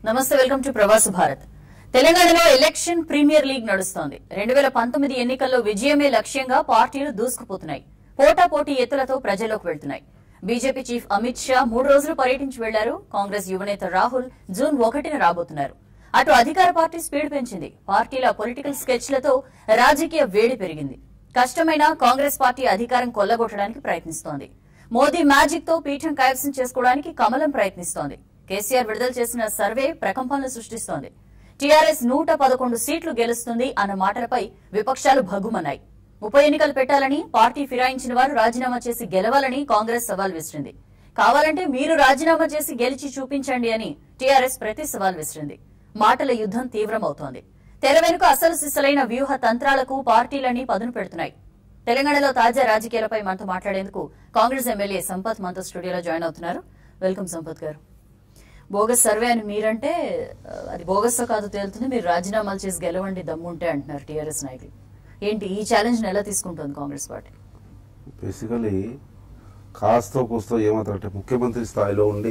నమస్తే welcome to ప్రవాస భారత్ తెలంగాణలో ఎలక్షన్ ప్రీమియర్ లీగ్ నడుస్తోంది రెండు వేల పంతొమ్మిది ఎన్నికల్లో విజయమే లక్ష్యంగా పార్టీలు దూసుకుపోతున్నాయి పోటాపోటీ ఎత్తులతో ప్రజల్లోకి వెళ్తున్నాయి బీజేపీ చీఫ్ అమిత్ షా మూడు రోజులు పర్యటించి వెళ్లారు కాంగ్రెస్ యువనేత రాహుల్ జూన్ ఒకటిన రాబోతున్నారు అటు అధికార పార్టీ స్పీడ్ పెంచింది పార్టీల పొలిటికల్ స్కెచ్లతో రాజకీయ వేడి పెరిగింది కష్టమైన కాంగ్రెస్ పార్టీ అధికారం కొల్లగొట్టడానికి ప్రయత్నిస్తోంది మోదీ మ్యాజిక్ తో పీఠం కైవసం చేసుకోవడానికి కమలం ప్రయత్నిస్తోంది కేసీఆర్ విడుదల చేసిన సర్వే ప్రకంపనలు సృష్టిస్తోంది టీఆర్ఎస్ నూట పదకొండు సీట్లు గెలుస్తుంది అన్న మాటలపై విపక్షాలు భగ్గుమన్నాయి ఉప ఎన్నికలు పెట్టాలని పార్టీ ఫిరాయించిన వారు రాజీనామా చేసి గెలవాలని కాంగ్రెస్ సవాల్ విసిరింది కావాలంటే మీరు రాజీనామా చేసి గెలిచి చూపించండి అని టీఆర్ఎస్ ప్రతి సవాల్ విసిరింది మాటల యుద్ధం తీవ్రమవుతోంది తెర వెనుక అసలు సిసలైన వ్యూహ తంత్రాలకు పార్టీలన్నీ పదును పెడుతున్నాయి తెలంగాణలో తాజా రాజకీయాలపై మనతో మాట్లాడేందుకు కాంగ్రెస్ ఎమ్మెల్యే సంపత్ మనతో స్టూడియోలో జాయిన్ అవుతున్నారు వెల్కమ్ సంపత్ గారు బోగస్ సర్వే అని మీరంటే ఆ, అది బోగస్ కాదు తేలుతుంది మీరు రాజీనామాలు చేసి గెలవండి దమ్ముంటే అంటున్నారు టీఆర్ఎస్ నాయకులు ఏంటి ఈ ఛాలెంజ్ ఎలా తీసుకుంటుంది కాంగ్రెస్ పార్టీ బేసికలీ కాస్తో కూస్తో ఏమాత్రం అంటే ముఖ్యమంత్రి స్థాయిలో ఉండి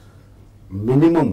మినిమం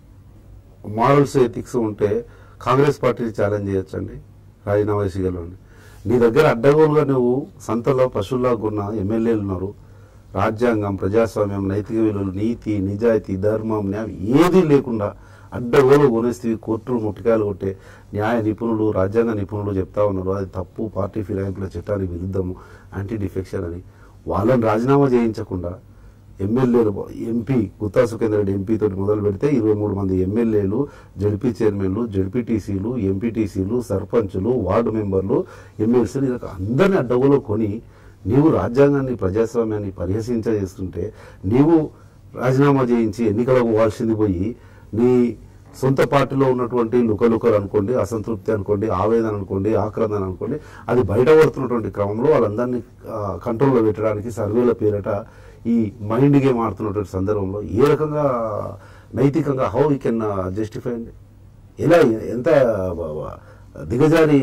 మారల్స్ ఎథిక్స్ ఉంటే కాంగ్రెస్ పార్టీని ఛాలెంజ్ చేయొచ్చండి రాజీనామా చేసి గెలవండి నీ దగ్గర అడ్డగోలుగా నువ్వు సంతలో పశువులాగా ఉన్న ఎమ్మెల్యేలు ఉన్నారు రాజ్యాంగం ప్రజాస్వామ్యం నైతిక విలువలు నీతి నిజాయితీ ధర్మం న్యాయం ఏదీ లేకుండా అడ్డగోలు కొనేస్తే కోర్టులు ముట్టికాయలు కొట్టే న్యాయ నిపుణులు రాజ్యాంగ నిపుణులు చెప్తా ఉన్నారు అది తప్పు పార్టీ ఫిరాయింపుల చట్టానికి విరుద్ధము యాంటీ డిఫెక్షన్ అని వాళ్ళని రాజీనామా చేయించకుండా ఎమ్మెల్యేలు ఎంపీ గుత్తా సుఖేందర్ రెడ్డి ఎంపీ తోటి మొదలు పెడితే ఇరవై మూడు మంది ఎమ్మెల్యేలు జడ్పీ చైర్మన్లు జడ్పీటీసీలు ఎంపీటీసీలు సర్పంచులు వార్డు మెంబర్లు ఎమ్మెల్సీలు ఇలా అందరిని అడ్డగోలో కొని నీవు రాజ్యాంగాన్ని ప్రజాస్వామ్యాన్ని పరిహసించేస్తుంటే నీవు రాజీనామా చేయించి ఎన్నికలకు పోవాల్సింది పోయి నీ సొంత పార్టీలో ఉన్నటువంటి లుకలుకలు అనుకోండి అసంతృప్తి అనుకోండి ఆవేదన అనుకోండి ఆక్రందన అనుకోండి అది బయటపడుతున్నటువంటి క్రమంలో వాళ్ళందరినీ ఆ, కంట్రోల్లో పెట్టడానికి సర్వేల పేరట ఈ మైండ్ గేమ్ ఆడుతున్నటువంటి సందర్భంలో ఏ రకంగా నైతికంగా హౌ యూ కెన్ జస్టిఫై అండి ఎలా ఎంత బ- బ- దిగజారి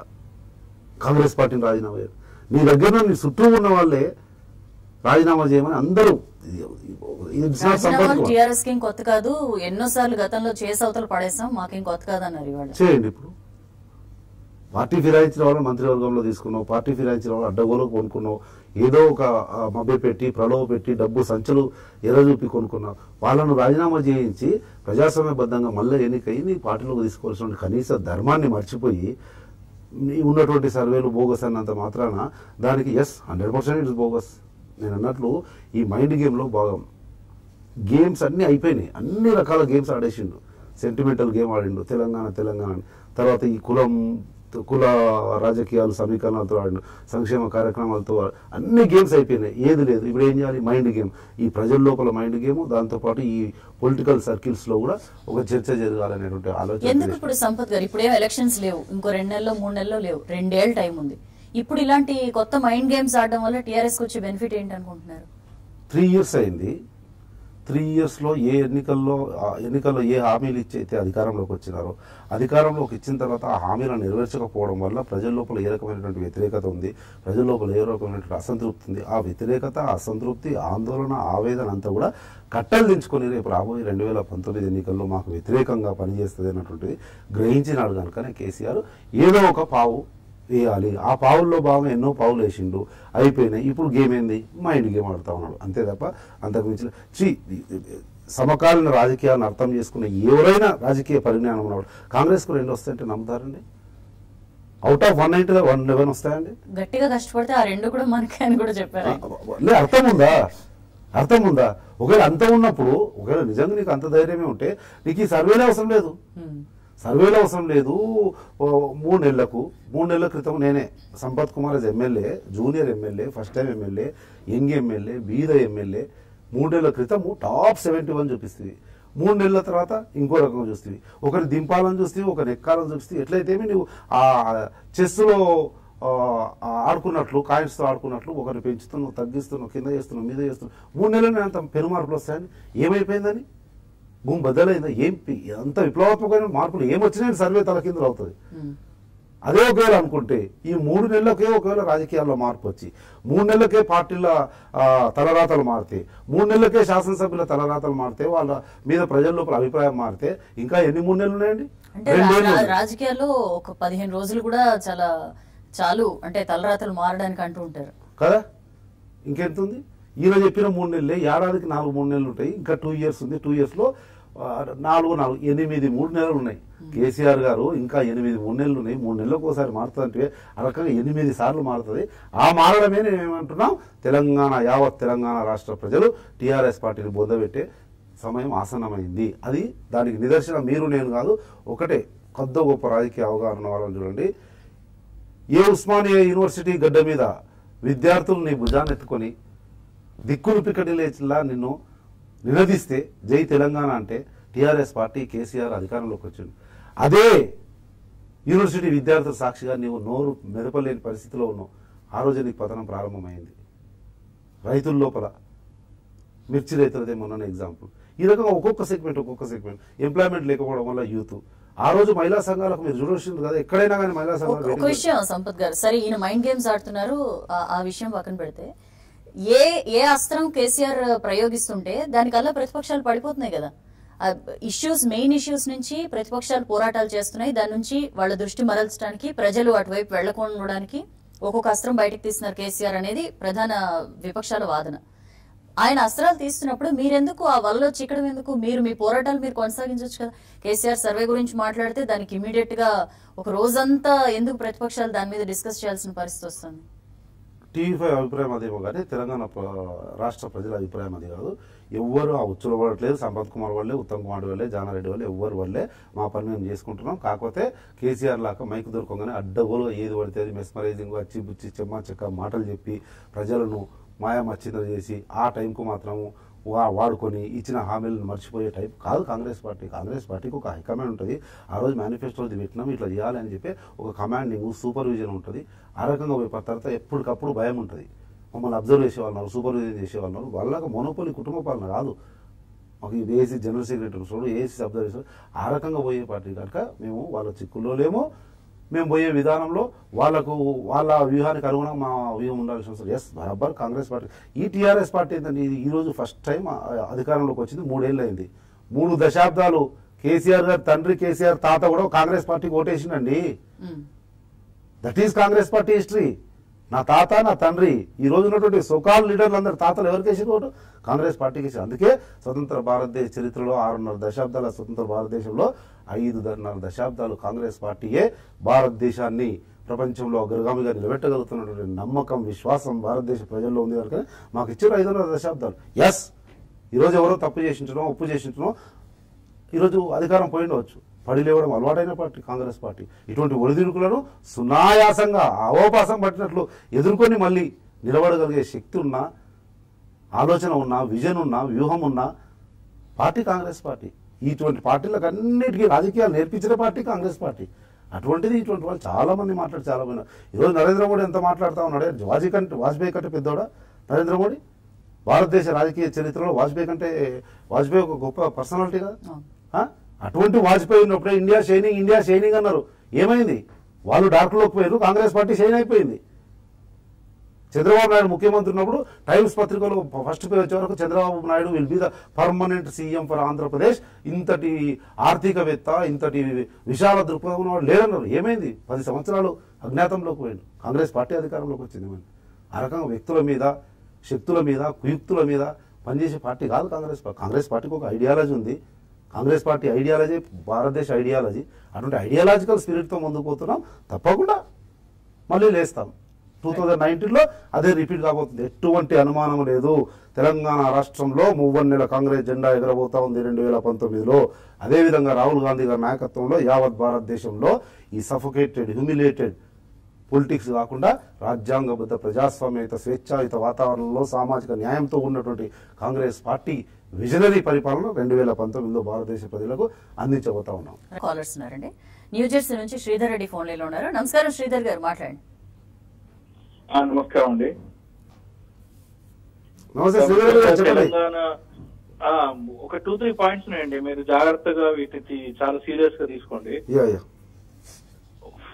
కాంగ్రెస్ పార్టీని రాజీనామా చేయాలి నీ దగ్గర నీ చుట్టూ ఉన్న వాళ్ళే రాజీనామా చేయమని అందరూ ఇది it's not రాజీనామాలు సంపత్తి. టీఆర్ఎస్ కి ఏం కొత్త కాదు ఎన్నోసార్లు గతంలో చేసి అవతల పడేసాం మాకేం కొత్త కాదన్నారు ఇవాళ చేయండి ఇప్పుడు పార్టీ ఫిరాయించిన వాళ్ళు మంత్రివర్గంలో తీసుకున్నావు పార్టీ ఫిరాయించిన వాళ్ళు అడ్డగోలు కొనుక్కున్నావు ఏదో ఒక ఆ, మభ్య పెట్టి ప్రలోభ పెట్టి డబ్బు సంచులు ఎర్రజూపి కొనుక్కున్నావు వాళ్ళను రాజీనామా చేయించి ప్రజాస్వామ్యబద్ధంగా మళ్ళీ ఎన్నికయ్యి నీ పార్టీలోకి తీసుకోవాల్సిన కనీస ధర్మాన్ని మర్చిపోయి నీ ఉన్నటువంటి సర్వేలు బోగస్ అన్నంత మాత్రాన దానికి yes hundred percent it's bogus నేను అన్నట్లు ఈ మైండ్ గేమ్లో భాగం గేమ్స్ అన్నీ అయిపోయినాయి అన్ని రకాల గేమ్స్ ఆడేసిండు సెంటిమెంటల్ గేమ్ ఆడిండు తెలంగాణ తెలంగాణ అని. తర్వాత ఈ కులం కుల రాజకీయాలు సమీకరణలతో ఆడిండు సంక్షేమ కార్యక్రమాలతో ఆ- అన్ని గేమ్స్ అయిపోయినాయి ఏది లేదు ఇప్పుడు ఏం చేయాలి మైండ్ గేమ్ ఈ ప్రజల లోపల మైండ్ గేమ్ దాంతోపాటు ఈ పొలిటికల్ సర్కిల్స్ లో కూడా ఒక చర్చ జరగాలనేటువంటి ఆలోచన ఎందుకు చేసి- ఇప్పుడు సంపత్ గారు ఇప్పుడేం ఎలక్షన్స్ లేవు ఇంకో రెండు నెలల్లో మూడు నెలల్లో లేవు రెండేళ్ల టైం ఉంది ఇప్పుడు ఇలాంటి కొత్త మైండ్ గేమ్స్ ఆడడం వల్ల టీఆర్ఎస్ కి వచ్చే బెనిఫిట్ ఏంటి అనుకుంటున్నారు త్రీ ఇయర్స్ అయింది త్రీ ఇయర్స్లో ఏ ఎన్నికల్లో ఆ ఎన్నికల్లో ఏ హామీలు ఇచ్చి అయితే అధికారంలోకి వచ్చినారో అధికారంలోకి ఇచ్చిన తర్వాత ఆ హామీలను నెరవేర్చకపోవడం వల్ల ప్రజల లోపల ఏ రకమైనటువంటి వ్యతిరేకత ఉంది ప్రజల లోపల ఏ రకమైనటువంటి అసంతృప్తి ఉంది ఆ వ్యతిరేకత అసంతృప్తి ఆందోళన ఆవేదన అంతా కూడా కట్టలు దించుకొని రేపు రాబోయే రెండు వేల పంతొమ్మిది ఎన్నికల్లో మాకు వ్యతిరేకంగా పనిచేస్తుంది అన్నటువంటిది గ్రహించినాడు కనుకనే కేసీఆర్ ఏదో ఒక పావు వేయాలి ఆ పావుల్లో భాగంగా ఎన్నో పావులు వేసిండు అయిపోయినాయి ఇప్పుడు గేమ్ ఏంది మైండ్ గేమ్ ఆడుతా ఉన్నాడు అంతే తప్ప అంతకు మించి చి సమకాలీన రాజకీయాలను అర్థం చేసుకునే ఎవరైనా రాజకీయ పరిజ్ఞానం ఉన్నవాడు కాంగ్రెస్కు రెండు వస్తాయంటే నమ్ముతారండి out of one ninety one eleven వస్తాయండి గట్టిగా కష్టపడితే ఆ రెండు కూడా మనకే అని కూడా చెప్పారు ఆయన. లే అర్థం ఉందా అర్థం ఉందా ఒకవేళ అంత ఉన్నప్పుడు ఒకవేళ నిజంగా నీకు అంత ధైర్యమే ఉంటే నీకు ఈ సర్వేలే అవసరం లేదు హ్మ్. సర్వేలు అవసరం లేదు ఓ మూడు నెలలకు మూడు నెలల క్రితం నేనే Sampath Kumar as MLA junior MLA first time MLA young MLA బీద ఎమ్మెల్యే మూడు నెలల క్రితము టాప్ సెవెంటీ వన్ చూపిస్తుంది మూడు నెలల తర్వాత ఇంకో రకంగా చూస్తుంది ఒకరిని దింపాలని చూస్తే ఒకరిని ఎక్కాలని చూస్తే ఎట్లయితేమి నువ్వు ఆ చెస్లో ఆ, ఆ ఆడుకున్నట్లు కాయిన్స్తో ఆడుకున్నట్లు ఒకరిని పెంచుతున్నావు తగ్గిస్తున్నావు కింద చేస్తున్నావు మీద చేస్తున్నావు మూడు నెలలు అంత పెనుమార్పులు వస్తాయని ఏమైపోయిందని భూమి బద్దలైందా ఏం పి- అంత విప్లవాత్మకమైన మార్పులు ఏమొచ్చినాయని సర్వే తల కిందలు అవుతుంది హ్మ్. అదే ఒకవేళ అనుకుంటే ఈ మూడు నెలలకే ఒకవేళ రాజకీయాల్లో మార్పు వచ్చి మూడు నెలలకే పార్టీల ఆ, తలరాతలు మారితే మూడు నెలలకే శాసనసభ్యుల తలరాతలు మారితే వాళ్ళ మీద ప్రజల లోపల అభిప్రాయం మారితే ఇంకా ఎన్ని మూడు నెలలు ఉన్నాయండి అంటే రా- రెండేళ్ళు రా- ఉన్నాయి. రాజకీయాల్లో ఒక పదిహేను రోజులు కూడా చాలా చాలు అంటే తలరాతలు మారడానికి అంటూ ఉంటారు కదా ఇంకెంత ఉంది ఈయన చెప్పిన మూడు నెలలే ఏడాదికి నాలుగు మూడు నెలలు ఉంటాయి ఇంకా టూ ఇయర్స్ ఉంది టూ ఇయర్స్ లో ఆ, నాలుగు నాలుగు ఎనిమిది మూడు నెలలు ఉన్నాయి కేసీఆర్ గారు ఇంకా ఎనిమిది మూడు నెలలు ఉన్నాయి మూడు నెలలకు ఒకసారి మారుతుందంటే ఆ రకంగా ఎనిమిది సార్లు మారుతుంది ఆ మారడమే నేను ఏమంటున్నాం తెలంగాణ యావత్ తెలంగాణ రాష్ట్ర ప్రజలు టీఆర్ఎస్ పార్టీని బొందబెట్టే సమయం ఆసన్నమైంది అది దానికి నిదర్శనం మీరు నేను కాదు ఒకటే కొద్ద గొప్ప రాజకీయ అవగాహన ఉన్న వాళ్ళని చూడండి ఏ ఉస్మానియా యూనివర్సిటీ గడ్డ మీద విద్యార్థులు నీ భుజాన్ని ఎత్తుకొని దిక్కులు పిక్కటి లేచిలా నిన్ను నిలదీస్తే జై తెలంగాణ అంటే టీఆర్ఎస్ పార్టీ కేసీఆర్ అధికారంలోకి వచ్చింది అదే యూనివర్సిటీ విద్యార్థుల సాక్షిగా నీవు నోరు మెదపలేని పరిస్థితిలో ఉన్నావు ఆ రోజు నీకు పతనం ప్రారంభమైంది రైతుల లోపల మిర్చి రైతులదే మొన్న ఎగ్జాంపుల్ ఈ రకంగా ఒక్కొక్క సెగ్మెంట్ ఒక్కొక్క సెగ్మెంట్ ఎంప్లాయ్మెంట్ లేకపోవడం వల్ల యూత్ ఆ రోజు మహిళా సంఘాలకు మీరు చూడాల్సింది కదా ఎక్కడైనా కానీ మహిళా ఒక- సంఘాలు ఒక వేదిక- విషయం సంపత్ గారు సరే ఈయన మైండ్ గేమ్స్ ఆడుతున్నారు ఆ- ఆ విషయం పక్కన పెడితే ఏ ఏ అస్త్రం కేసీఆర్ ప్రయోగిస్తుంటే దానికల్లా ప్రతిపక్షాలు పడిపోతున్నాయి కదా ఇష్యూస్ మెయిన్ ఇష్యూస్ నుంచి ప్రతిపక్షాలు పోరాటాలు చేస్తున్నాయి దాని నుంచి వాళ్ళ దృష్టి మరల్చడానికి ప్రజలు అటువైపు వెళ్లకుండా ఉండడానికి ఒక్కొక్క అస్త్రం బయటకు తీస్తున్నారు కేసీఆర్ అనేది ప్రధాన విపక్షాల వాదన ఆయన అస్త్రాలు తీస్తున్నప్పుడు మీరెందుకు ఆ వలలో చిక్కడం ఎందుకు మీరు మీ పోరాటాలు మీరు కొనసాగించవచ్చు కదా కేసీఆర్ సర్వే గురించి మాట్లాడితే దానికి ఇమీడియట్ గా ఒక రోజంతా ఎందుకు ప్రతిపక్షాలు దాని మీద డిస్కస్ చేయాల్సిన పరిస్థితి వస్తుంది టీవీ ఫైవ్ అభిప్రాయం అదేమో కానీ తెలంగాణ ప్ర- రాష్ట్ర ప్రజల అభిప్రాయం అది కాదు ఎవ్వరు ఆ ఉచ్చుల పడట్లేదు సంపత్ కుమార్ వాళ్ళే ఉత్తమ్ కుమార్ వాళ్ళే జానారెడ్డి వాళ్ళే ఎవ్వరు వాళ్ళే మా పని మేము చేసుకుంటున్నాం కాకపోతే కేసీఆర్ లాగా మైకు దొరకగానే అడ్డగోలుగా ఏది పడితే అది మెస్మరైజింగ్ అచ్చి బుచ్చి చెమ్మ చెక్క మాటలు చెప్పి ప్రజలను మాయామచ్చిందర చేసి ఆ టైంకు మాత్రము వా- వాడుకొని ఇచ్చిన హామీలను మర్చిపోయే టైప్ కాదు కాంగ్రెస్ పార్టీ కాంగ్రెస్ పార్టీకి ఒక హైకమాండ్ ఉంటుంది ఆ రోజు మేనిఫెస్టోది పెట్టినాం ఇట్లా చేయాలి అని చెప్పి ఒక కమాండింగ్ సూపర్విజన్ ఉంటుంది ఆ రకంగా పోయి తర్వాత ఎప్పటికప్పుడు భయం ఉంటుంది మమ్మల్ని అబ్జర్వ్ చేసేవాళ్ళు సూపర్విజన్ చేసేవాళ్ళు వాళ్ళకి మొనోపల్లి కుటుంబ పాలన కాదు మాకు ఈ ఏసీ జనరల్ సెక్రటరీ చూడు ఏసీ అబ్జర్వ్ చేసేవాళ్ళు ఆ రకంగా పోయే పార్టీ కనుక మేము వాళ్ళ చిక్కుల్లో లేము మేము పోయే విధానంలో వాళ్ళకు వాళ్ళ వ్యూహానికి అనుగుణంగా మా వ్యూహం ఉండాల్సిన అవసరం ఎస్ బరాబర్ కాంగ్రెస్ పార్టీ ఈ టీఆర్ఎస్ పార్టీ ఏంటంటే ఇది ఈ రోజు ఫస్ట్ టైం అధికారంలోకి వచ్చింది మూడేళ్ళు అయింది మూడు దశాబ్దాలు కేసీఆర్ గారి తండ్రి కేసీఆర్ తాత కూడా కాంగ్రెస్ పార్టీకి ఓటేసిండండి um. That is Congress party history నా తాత నా తండ్రి ఈ రోజు ఉన్నటువంటి సోకాల్ లీడర్లు అందరు తాతలు ఎవరికి వేసిన ఓటు కాంగ్రెస్ పార్టీకి వేసారు అందుకే స్వతంత్ర భారతదేశ చరిత్రలో ఆరున్నర దశాబ్దాల స్వతంత్ర భారతదేశంలో ఐదున్నర దశాబ్దాలు కాంగ్రెస్ పార్టీయే భారతదేశాన్ని ప్రపంచంలో అగ్రగామిగా నిలబెట్టగలుగుతున్నటువంటి నమ్మకం విశ్వాసం భారతదేశ ప్రజల్లో ఉంది కనుక మాకు ఇచ్చిన ఐదున్నర దశాబ్దాలు ఎస్ ఈరోజు ఎవరో తప్పు చేసించడం ఒప్పు చేసించడం ఈరోజు అధికారం పోయిండవచ్చు పడి లేవడం అలవాటైన పార్టీ కాంగ్రెస్ పార్టీ ఇటువంటి ఒడిదుడుకులను సునాయాసంగా అవోపాసం పట్టినట్లు ఎదుర్కొని మళ్ళీ నిలబడగలిగే శక్తి ఉన్న ఆలోచన ఉన్న విజన్ ఉన్న వ్యూహం ఉన్న పార్టీ కాంగ్రెస్ పార్టీ ఇటువంటి పార్టీలకు అన్నిటికీ రాజకీయాలు నేర్పించిన పార్టీ కాంగ్రెస్ పార్టీ అటువంటిది ఇటువంటి వాళ్ళు చాలా మంది మాట్లాడి చాలా మంది ఈరోజు నరేంద్ర మోడీ ఎంత మాట్లాడుతా ఉన్నాడే వాజ్పేయి కంటే వాజ్పేయి కంటే పెద్దోడా నరేంద్ర మోడీ భారతదేశ రాజకీయ చరిత్రలో వాజ్పేయి కంటే వాజ్పేయి ఒక గొప్ప పర్సనాలిటీ కదా అవును. ఆ? అటువంటి వాజ్పేయి ఉన్నప్పుడే ఇండియా షైనింగ్ ఇండియా షైనింగ్ అన్నారు ఏమైంది వాళ్ళు డార్క్లోకి పోయారు కాంగ్రెస్ పార్టీ షైన్ అయిపోయింది చంద్రబాబు నాయుడు ముఖ్యమంత్రి ఉన్నప్పుడు టైమ్స్ పత్రికలో ఫస్ట్ పేజ్ వచ్చే వరకు Chandrababu Naidu will be the permanent CM for Andhra Pradesh ఇంతటి ఆర్థికవేత్త ఇంతటి విశాల దృక్పథం ఉన్నవాడు లేరన్నారు ఏమైంది పది సంవత్సరాలు అజ్ఞాతంలోకి పోయింది కాంగ్రెస్ పార్టీ అధికారంలోకి వచ్చింది మరి ఆ రకంగా వ్యక్తుల మీద శక్తుల మీద కుయుక్తుల మీద పనిచేసే పార్టీ కాదు కాంగ్రెస్ పార్టీ కాంగ్రెస్ పార్టీకి ఒక ఐడియాలజీ ఉంది కాంగ్రెస్ పార్టీ ఐడియాలజీ భారతదేశ ఐడియాలజీ అటువంటి ఐడియాలజికల్ స్పిరిట్తో ముందుకు పోతున్నాం తప్పకుండా మళ్ళీ లేస్తాం టూ థౌజండ్ నైన్టీన్లో అదే రిపీట్ కాబోతుంది ఎటువంటి అనుమానం లేదు తెలంగాణ రాష్ట్రంలో మూవన్నెల కాంగ్రెస్ జెండా ఎగరబోతా ఉంది రెండు వేల పంతొమ్మిదిలో అదేవిధంగా రాహుల్ గాంధీ గారి నాయకత్వంలో యావత్ భారతదేశంలో ఈ సఫోకేటెడ్ హ్యూమిలేటెడ్ పొలిటిక్స్ కాకుండా రాజ్యాంగబద్ధ ప్రజాస్వామ్యయుత స్వేచ్ఛాయుత వాతావరణంలో సామాజిక న్యాయంతో ఉన్నటువంటి కాంగ్రెస్ పార్టీ విజనరీ పరిపాలన రెండు వేల పంతొమ్మిదిలో భారతదేశ ప్రజలకు అందించబోతా ఉన్నాం కాలర్స్ ఉన్నారండి న్యూజెర్సీ నుంచి శ్రీధర్ రెడ్డి ఫోన్ లైన్ లో ఉన్నారు నమస్కారం శ్రీధర్ గారు మాట్లాడండి ఆ, నమస్కారం అండి నమస్తే శ్రీధర్ గారు చెప్పండి తెలంగాణ ఆ, ఒక టూ త్రీ పాయింట్స్ ఉన్నాయండి మీరు జాగ్రత్తగా వీటిని చాలా సీరియస్ గా తీసుకోండి yeah yeah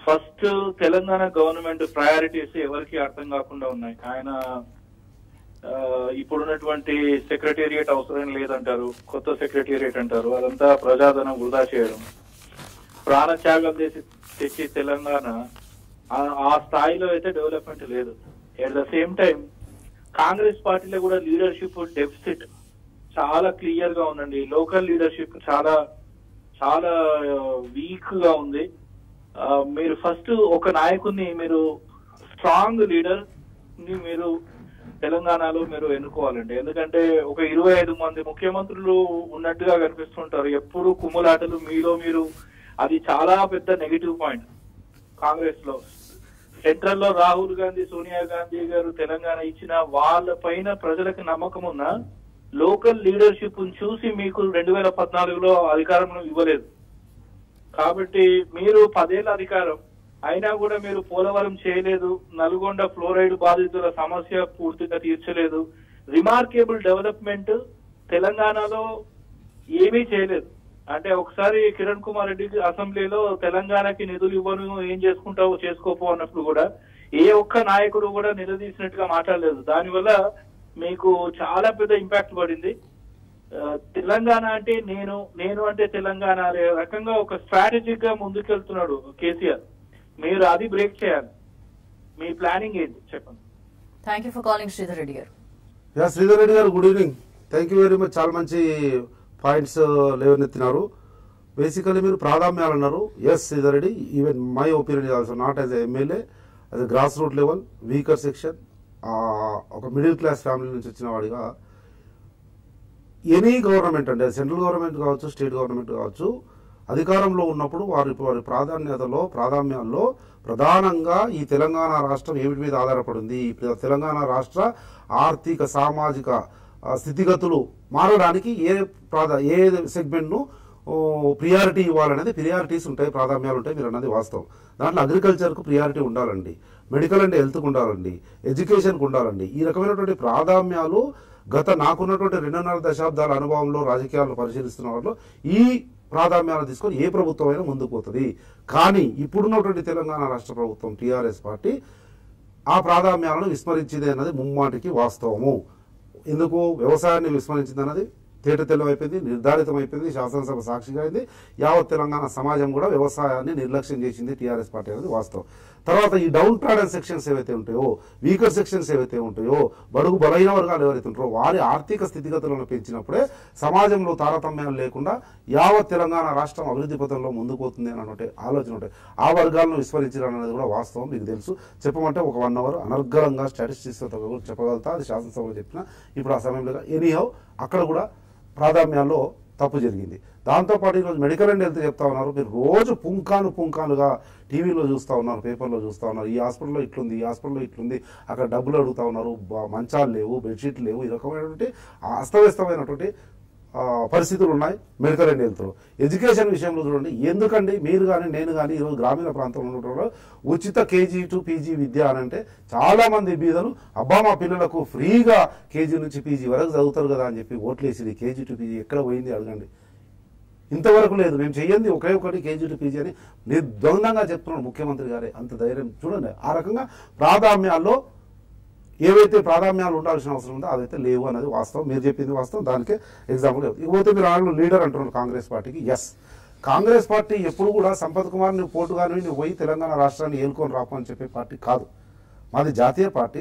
first Telangana government priorities ఎవరికి అర్థం కాకుండా ఉన్నాయి ఆయన ఆ, ఇప్పుడున్నటువంటి సెక్రటేరియట్ అవసరం లేదంటారు కొత్త సెక్రటేరియట్ అంటారు అదంతా ప్రజాధనం వృధా చేయడం ప్రాణత్యాగం చేసి తెచ్చి తెలంగాణ ఆ- ఆ స్థాయిలో అయితే డెవలప్మెంట్ లేదు at the same time Congress పార్టీలో కూడా లీడర్షిప్ డెఫిసిట్ చాలా క్లియర్ గా ఉందండి లోకల్ లీడర్షిప్ చాలా చాలా వీక్ గా ఉంది ఆ, మీరు ఫస్ట్ ఒక నాయకుడిని మీరు స్ట్రాంగ్ లీడర్ ని మీరు తెలంగాణలో మీరు ఎన్నుకోవాలండి ఎందుకంటే ఒక ఇరవై ఐదు మంది ముఖ్యమంత్రులు ఉన్నట్టుగా కనిపిస్తుంటారు ఎప్పుడు కుమ్ములాటలు మీలో మీరు అది చాలా పెద్ద నెగిటివ్ పాయింట్ కాంగ్రెస్ లో సెంట్రల్ లో రాహుల్ గాంధీ సోనియా గాంధీ గారు తెలంగాణ ఇచ్చిన వాళ్ళ పైన ప్రజలకు నమ్మకం ఉన్న లోకల్ లీడర్షిప్ చూసి మీకు రెండు వేల పద్నాలుగులో అధికారం ఇవ్వలేదు కాబట్టి మీరు పదేళ్ల అధికారం అయినా కూడా మీరు పోలవరం చేయలేదు నల్గొండ ఫ్లోరైడ్ బాధితుల సమస్య పూర్తిగా తీర్చలేదు రిమార్కేబుల్ డెవలప్మెంట్ తెలంగాణలో ఏమీ చేయలేదు అంటే ఒకసారి కిరణ్ కుమార్ రెడ్డికి అసెంబ్లీలో తెలంగాణకి నిధులు ఇవ్వను ఏం చేసుకుంటావో చేసుకోపో అన్నప్పుడు కూడా ఏ ఒక్క నాయకుడు కూడా నిలదీసినట్టుగా మాట్లాడలేదు దానివల్ల మీకు చాలా పెద్ద ఇంపాక్ట్ పడింది ఆ, తెలంగాణ అంటే నేను నేను అంటే తెలంగాణ అనే రకంగా ఒక స్ట్రాటజిక్ గా ముందుకెళ్తున్నాడు కేసీఆర్ మీరు అది బ్రేక్ చేయాలి మీ ప్లానింగ్ ఏంటి చెప్పండి thank you for calling Sridhar Reddy garu yeah Sridhar Reddy garu good evening thank you very much చాలా మంచి పాయింట్స్ లేవనెత్తినారు బేసికలీ మీరు ప్రాధాన్యాలు అన్నారు yes Sridhar Reddy even my opinion also not as MLA as grass root level weaker section ఒక మిడిల్ క్లాస్ ఫ్యామిలీ నుంచి వచ్చిన వాడిగా ఎనీ గవర్నమెంట్ అంటే సెంట్రల్ గవర్నమెంట్ కావచ్చు స్టేట్ గవర్నమెంట్ కావచ్చు అధికారంలో ఉన్నప్పుడు వారి వారి ప్రాధాన్యతలో ప్రాధాన్యాల్లో ప్రధానంగా ఈ తెలంగాణ రాష్ట్రం ఏమిటి మీద ఆధారపడింది ఈ ప్ర- తెలంగాణ రాష్ట్ర ఆర్థిక సామాజిక ఆ, స్థితిగతులు మారడానికి ఏ ప్రాధా ఏ సెగ్మెంట్ను ప్రియారిటీ ఇవ్వాలనేది ప్రియారిటీస్ ఉంటాయి ప్రాధాన్యాలు ఉంటాయి మీరు అన్నది వాస్తవం దాంట్లో అగ్రికల్చర్కు ప్రియారిటీ ఉండాలండి మెడికల్ అండ్ హెల్త్కి ఉండాలండి ఎడ్యుకేషన్కి ఉండాలండి ఈ రకమైనటువంటి ప్రాధాన్యాలు గత నాకున్నటువంటి రెండున్నర దశాబ్దాల అనుభవంలో రాజకీయాలను పరిశీలిస్తున్న వాళ్ళు ఈ ప్రాధాన్యాలు తీసుకొని ఏ ప్రభుత్వం అయినా ముందుకు పోతుంది కానీ ఇప్పుడున్నటువంటి తెలంగాణ రాష్ట్ర ప్రభుత్వం టీఆర్ఎస్ పార్టీ ఆ ప్రాధాన్యాలను విస్మరించింది అన్నది ముమ్మాటికి వాస్తవము ఎందుకు వ్యవసాయాన్ని విస్మరించింది అన్నది తేట తెల్లమైపోయింది నిర్ధారితం అయిపోయింది శాసనసభ సాక్షిగా అయింది యావత్ తెలంగాణ సమాజం కూడా వ్యవసాయాన్ని నిర్లక్ష్యం చేసింది టీఆర్ఎస్ పార్టీ అనేది వాస్తవం తర్వాత ఈ డౌన్ ట్రాడన్ సెక్షన్స్ ఏవైతే ఉంటాయో వీకర్ సెక్షన్స్ ఏవైతే ఉంటాయో బడుగు బలహీన వర్గాలు ఎవరైతే ఉంటారో వారి ఆర్థిక స్థితిగతులను పెంచినప్పుడే సమాజంలో తారతమ్యాలు లేకుండా యావత్ తెలంగాణ రాష్ట్రం అభివృద్ధి పథంలో ముందుకు పోతుంది అన్నటువంటి ఆలోచన ఉంటాయి ఆ వర్గాలను విస్మరించడం అనేది కూడా వాస్తవం మీకు తెలుసు చెప్పమంటే ఒక వన్ అవర్ అనర్గళంగా స్టాటిస్టిక్స్ చెప్పగలుగుతా అది శాసనసభలో చెప్పిన ఇప్పుడు ఆ సమయంలో ఎనీహౌ అక్కడ కూడా ప్రాధాన్యాల్లో తప్పు జరిగింది దాంతోపాటు ఈరోజు మెడికల్ అండ్ హెల్త్ చెప్తా ఉన్నారు మీరు రోజు పుంకాను పుంకానుగా టీవీలో చూస్తూ ఉన్నారు పేపర్లో చూస్తూ ఉన్నారు ఈ హాస్పిటల్లో ఇట్లుంది ఈ హాస్పిటల్లో ఇట్లుంది అక్కడ డబ్బులు అడుగుతా ఉన్నారు బ- మంచాలు లేవు బెడ్షీట్లు లేవు ఈ రకమైనటువంటి అస్తవ్యస్తమైనటువంటి ఆ, పరిస్థితులు ఉన్నాయి మెడికల్ అండ్ హెల్త్లో ఎడ్యుకేషన్ విషయంలో చూడండి ఎందుకండి మీరు కానీ నేను కానీ ఈరోజు గ్రామీణ ప్రాంతంలో ఉండటంలో ఉచిత కేజీ టు పీజీ విద్య అని అంటే చాలా మంది బీదలు అబ్బా మా పిల్లలకు ఫ్రీగా కేజీ నుంచి పీజీ వరకు చదువుతారు కదా అని చెప్పి ఓట్లేసింది కేజీ టు పీజీ ఎక్కడ పోయింది అడగండి ఇంతవరకు లేదు మేము చెయ్యండి ఒకే ఒకటి కేజీ టు పీజీ అని నిర్ద్వందంగా చెప్తున్నాడు ముఖ్యమంత్రి గారే అంత ధైర్యం చూడండి ఆ రకంగా ప్రాధాన్యాల్లో ఏవైతే ప్రాధాన్యాలు ఉండాల్సిన అవసరం ఉందో అదైతే లేవు అనేది వాస్తవం మీరు చెప్పింది వాస్తవం దానికే ఎగ్జాంపుల్ ఇకపోతే మీరు ఆళ్ళు లీడర్ అంటున్నారు కాంగ్రెస్ పార్టీకి ఎస్ కాంగ్రెస్ పార్టీ ఎప్పుడు కూడా సంపత్ కుమార్ నువ్వు పోటుగాని నువ్వు పోయి తెలంగాణ రాష్ట్రాన్ని ఏలుకొని రాపు అని చెప్పే పార్టీ కాదు మాది జాతీయ పార్టీ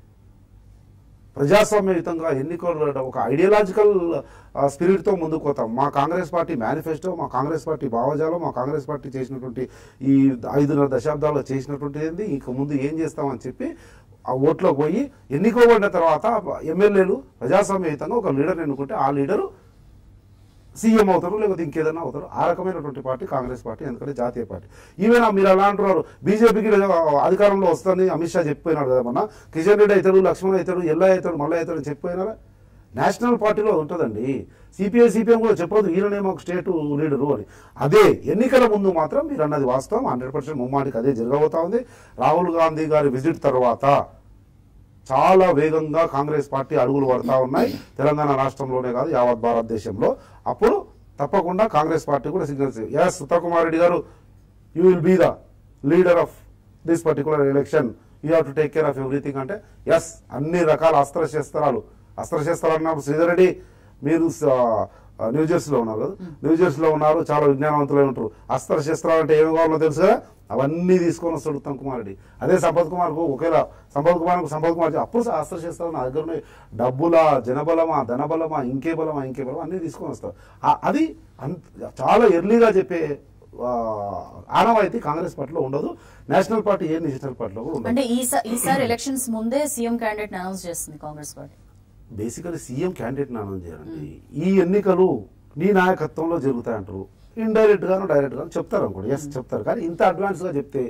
ప్రజాస్వామ్యయుతంగా ఎన్నికలు ఒక ఐడియాలజికల్ స్పిరిట్తో ముందుకు పోతాం మా కాంగ్రెస్ పార్టీ మేనిఫెస్టో మా కాంగ్రెస్ పార్టీ భావజాలం మా కాంగ్రెస్ పార్టీ చేసినటువంటి ఈ ఐదున్నర దశాబ్దాల్లో చేసినటువంటి ఏంది ఇంక ముందు ఏం చేస్తామని చెప్పి ఆ ఓట్లోకి పోయి ఎన్నుకోబడిన తర్వాత ఎమ్మెల్యేలు ప్రజాస్వామ్యయుతంగా ఒక లీడర్ ఎన్నుకుంటే ఆ లీడరు సీఎం అవుతారు లేకపోతే ఇంకేదైనా అవుతారు ఆ రకమైనటువంటి పార్టీ కాంగ్రెస్ పార్టీ ఎందుకంటే జాతీయ పార్టీ ఈవెన్ మీరు అలా అంటున్నారు బీజేపీకి అధికారంలో వస్తుందని అమిత్ షా చెప్పిపోయినాడు కదా మొన్న కిషన్ రెడ్డి అవుతాడు లక్ష్మణ్ అవుతాడు ఎల్ల అవుతాడు మళ్ళీ అవుతాడు అని చెప్పిపోయినారా నేషనల్ పార్టీలో అది ఉంటుందండి సిపిఐ సిపిఎం కూడా చెప్పదు ఈయననే మాకు స్టేట్ లీడరు అని అదే ఎన్నికల ముందు మాత్రం మీరు అన్నది వాస్తవం హండ్రెడ్ పర్సెంట్ ముమ్మాటికి అదే జరగబోతా ఉంది రాహుల్ గాంధీ గారి విజిట్ తర్వాత చాలా వేగంగా కాంగ్రెస్ పార్టీ అడుగులు పడతా ఉన్నాయి తెలంగాణ రాష్ట్రంలోనే కాదు యావత్ భారతదేశంలో అప్పుడు తప్పకుండా కాంగ్రెస్ పార్టీ కూడా signals yes Uttam Kumar Reddy garu you will be the leader of this particular election you have to take care of everything అంటే ఎస్ అన్ని రకాల అస్త్రశస్త్రాలు అస్త్రశస్త్రాలు అన్నప్పుడు శ్రీధర్ రెడ్డి మీరు స- ఆ, న్యూ జెర్సీలో ఉన్నారు కదా న్యూ జెర్సీలో ఉన్నారు చాలా విజ్ఞానవంతులై ఉంటారు అస్త్రశస్త్రాలు అంటే ఏమి కావాలో తెలుసు కదా అవన్నీ తీసుకొని వస్తాడు ఉత్తమ్ కుమార్ రెడ్డి అదే సంపత్ కుమార్కు ఒకేలా సంపత్ కుమార్కు సంపత్ కుమార్ చెప్పి, అప్పుడు అస్త్రశస్త్రాలు నా దగ్గర ఉన్నాయి డబ్బులా జనబలమా ధనబలమా ఇంకే బలమా ఇంకే బలమా అన్నీ తీసుకొని వస్తారు ఆ- అది అంత చాలా ఎర్లీగా చెప్పే ఆ, ఆనవాయితీ కాంగ్రెస్ పార్టీలో ఉండదు నేషనల్ పార్టీ ఏ నేషనల్ పార్టీలో కూడా ఉండదు అంటే ఈసా- ఈసారి ఎలక్షన్స్ ముందే సీఎం క్యాండిడేట్ అనౌన్స్ చేస్తుంది Congress party basically CM candidate announce చేయాలండి ఈ ఎన్నికలు నీ నాయకత్వంలో జరుగుతాయంటారు ఇండైరెక్ట్ గాను డైరెక్ట్ గాను చెప్తారు అనుకోండి ఎస్ చెప్తారు కానీ ఇంత అడ్వాన్స్ గా చెప్తే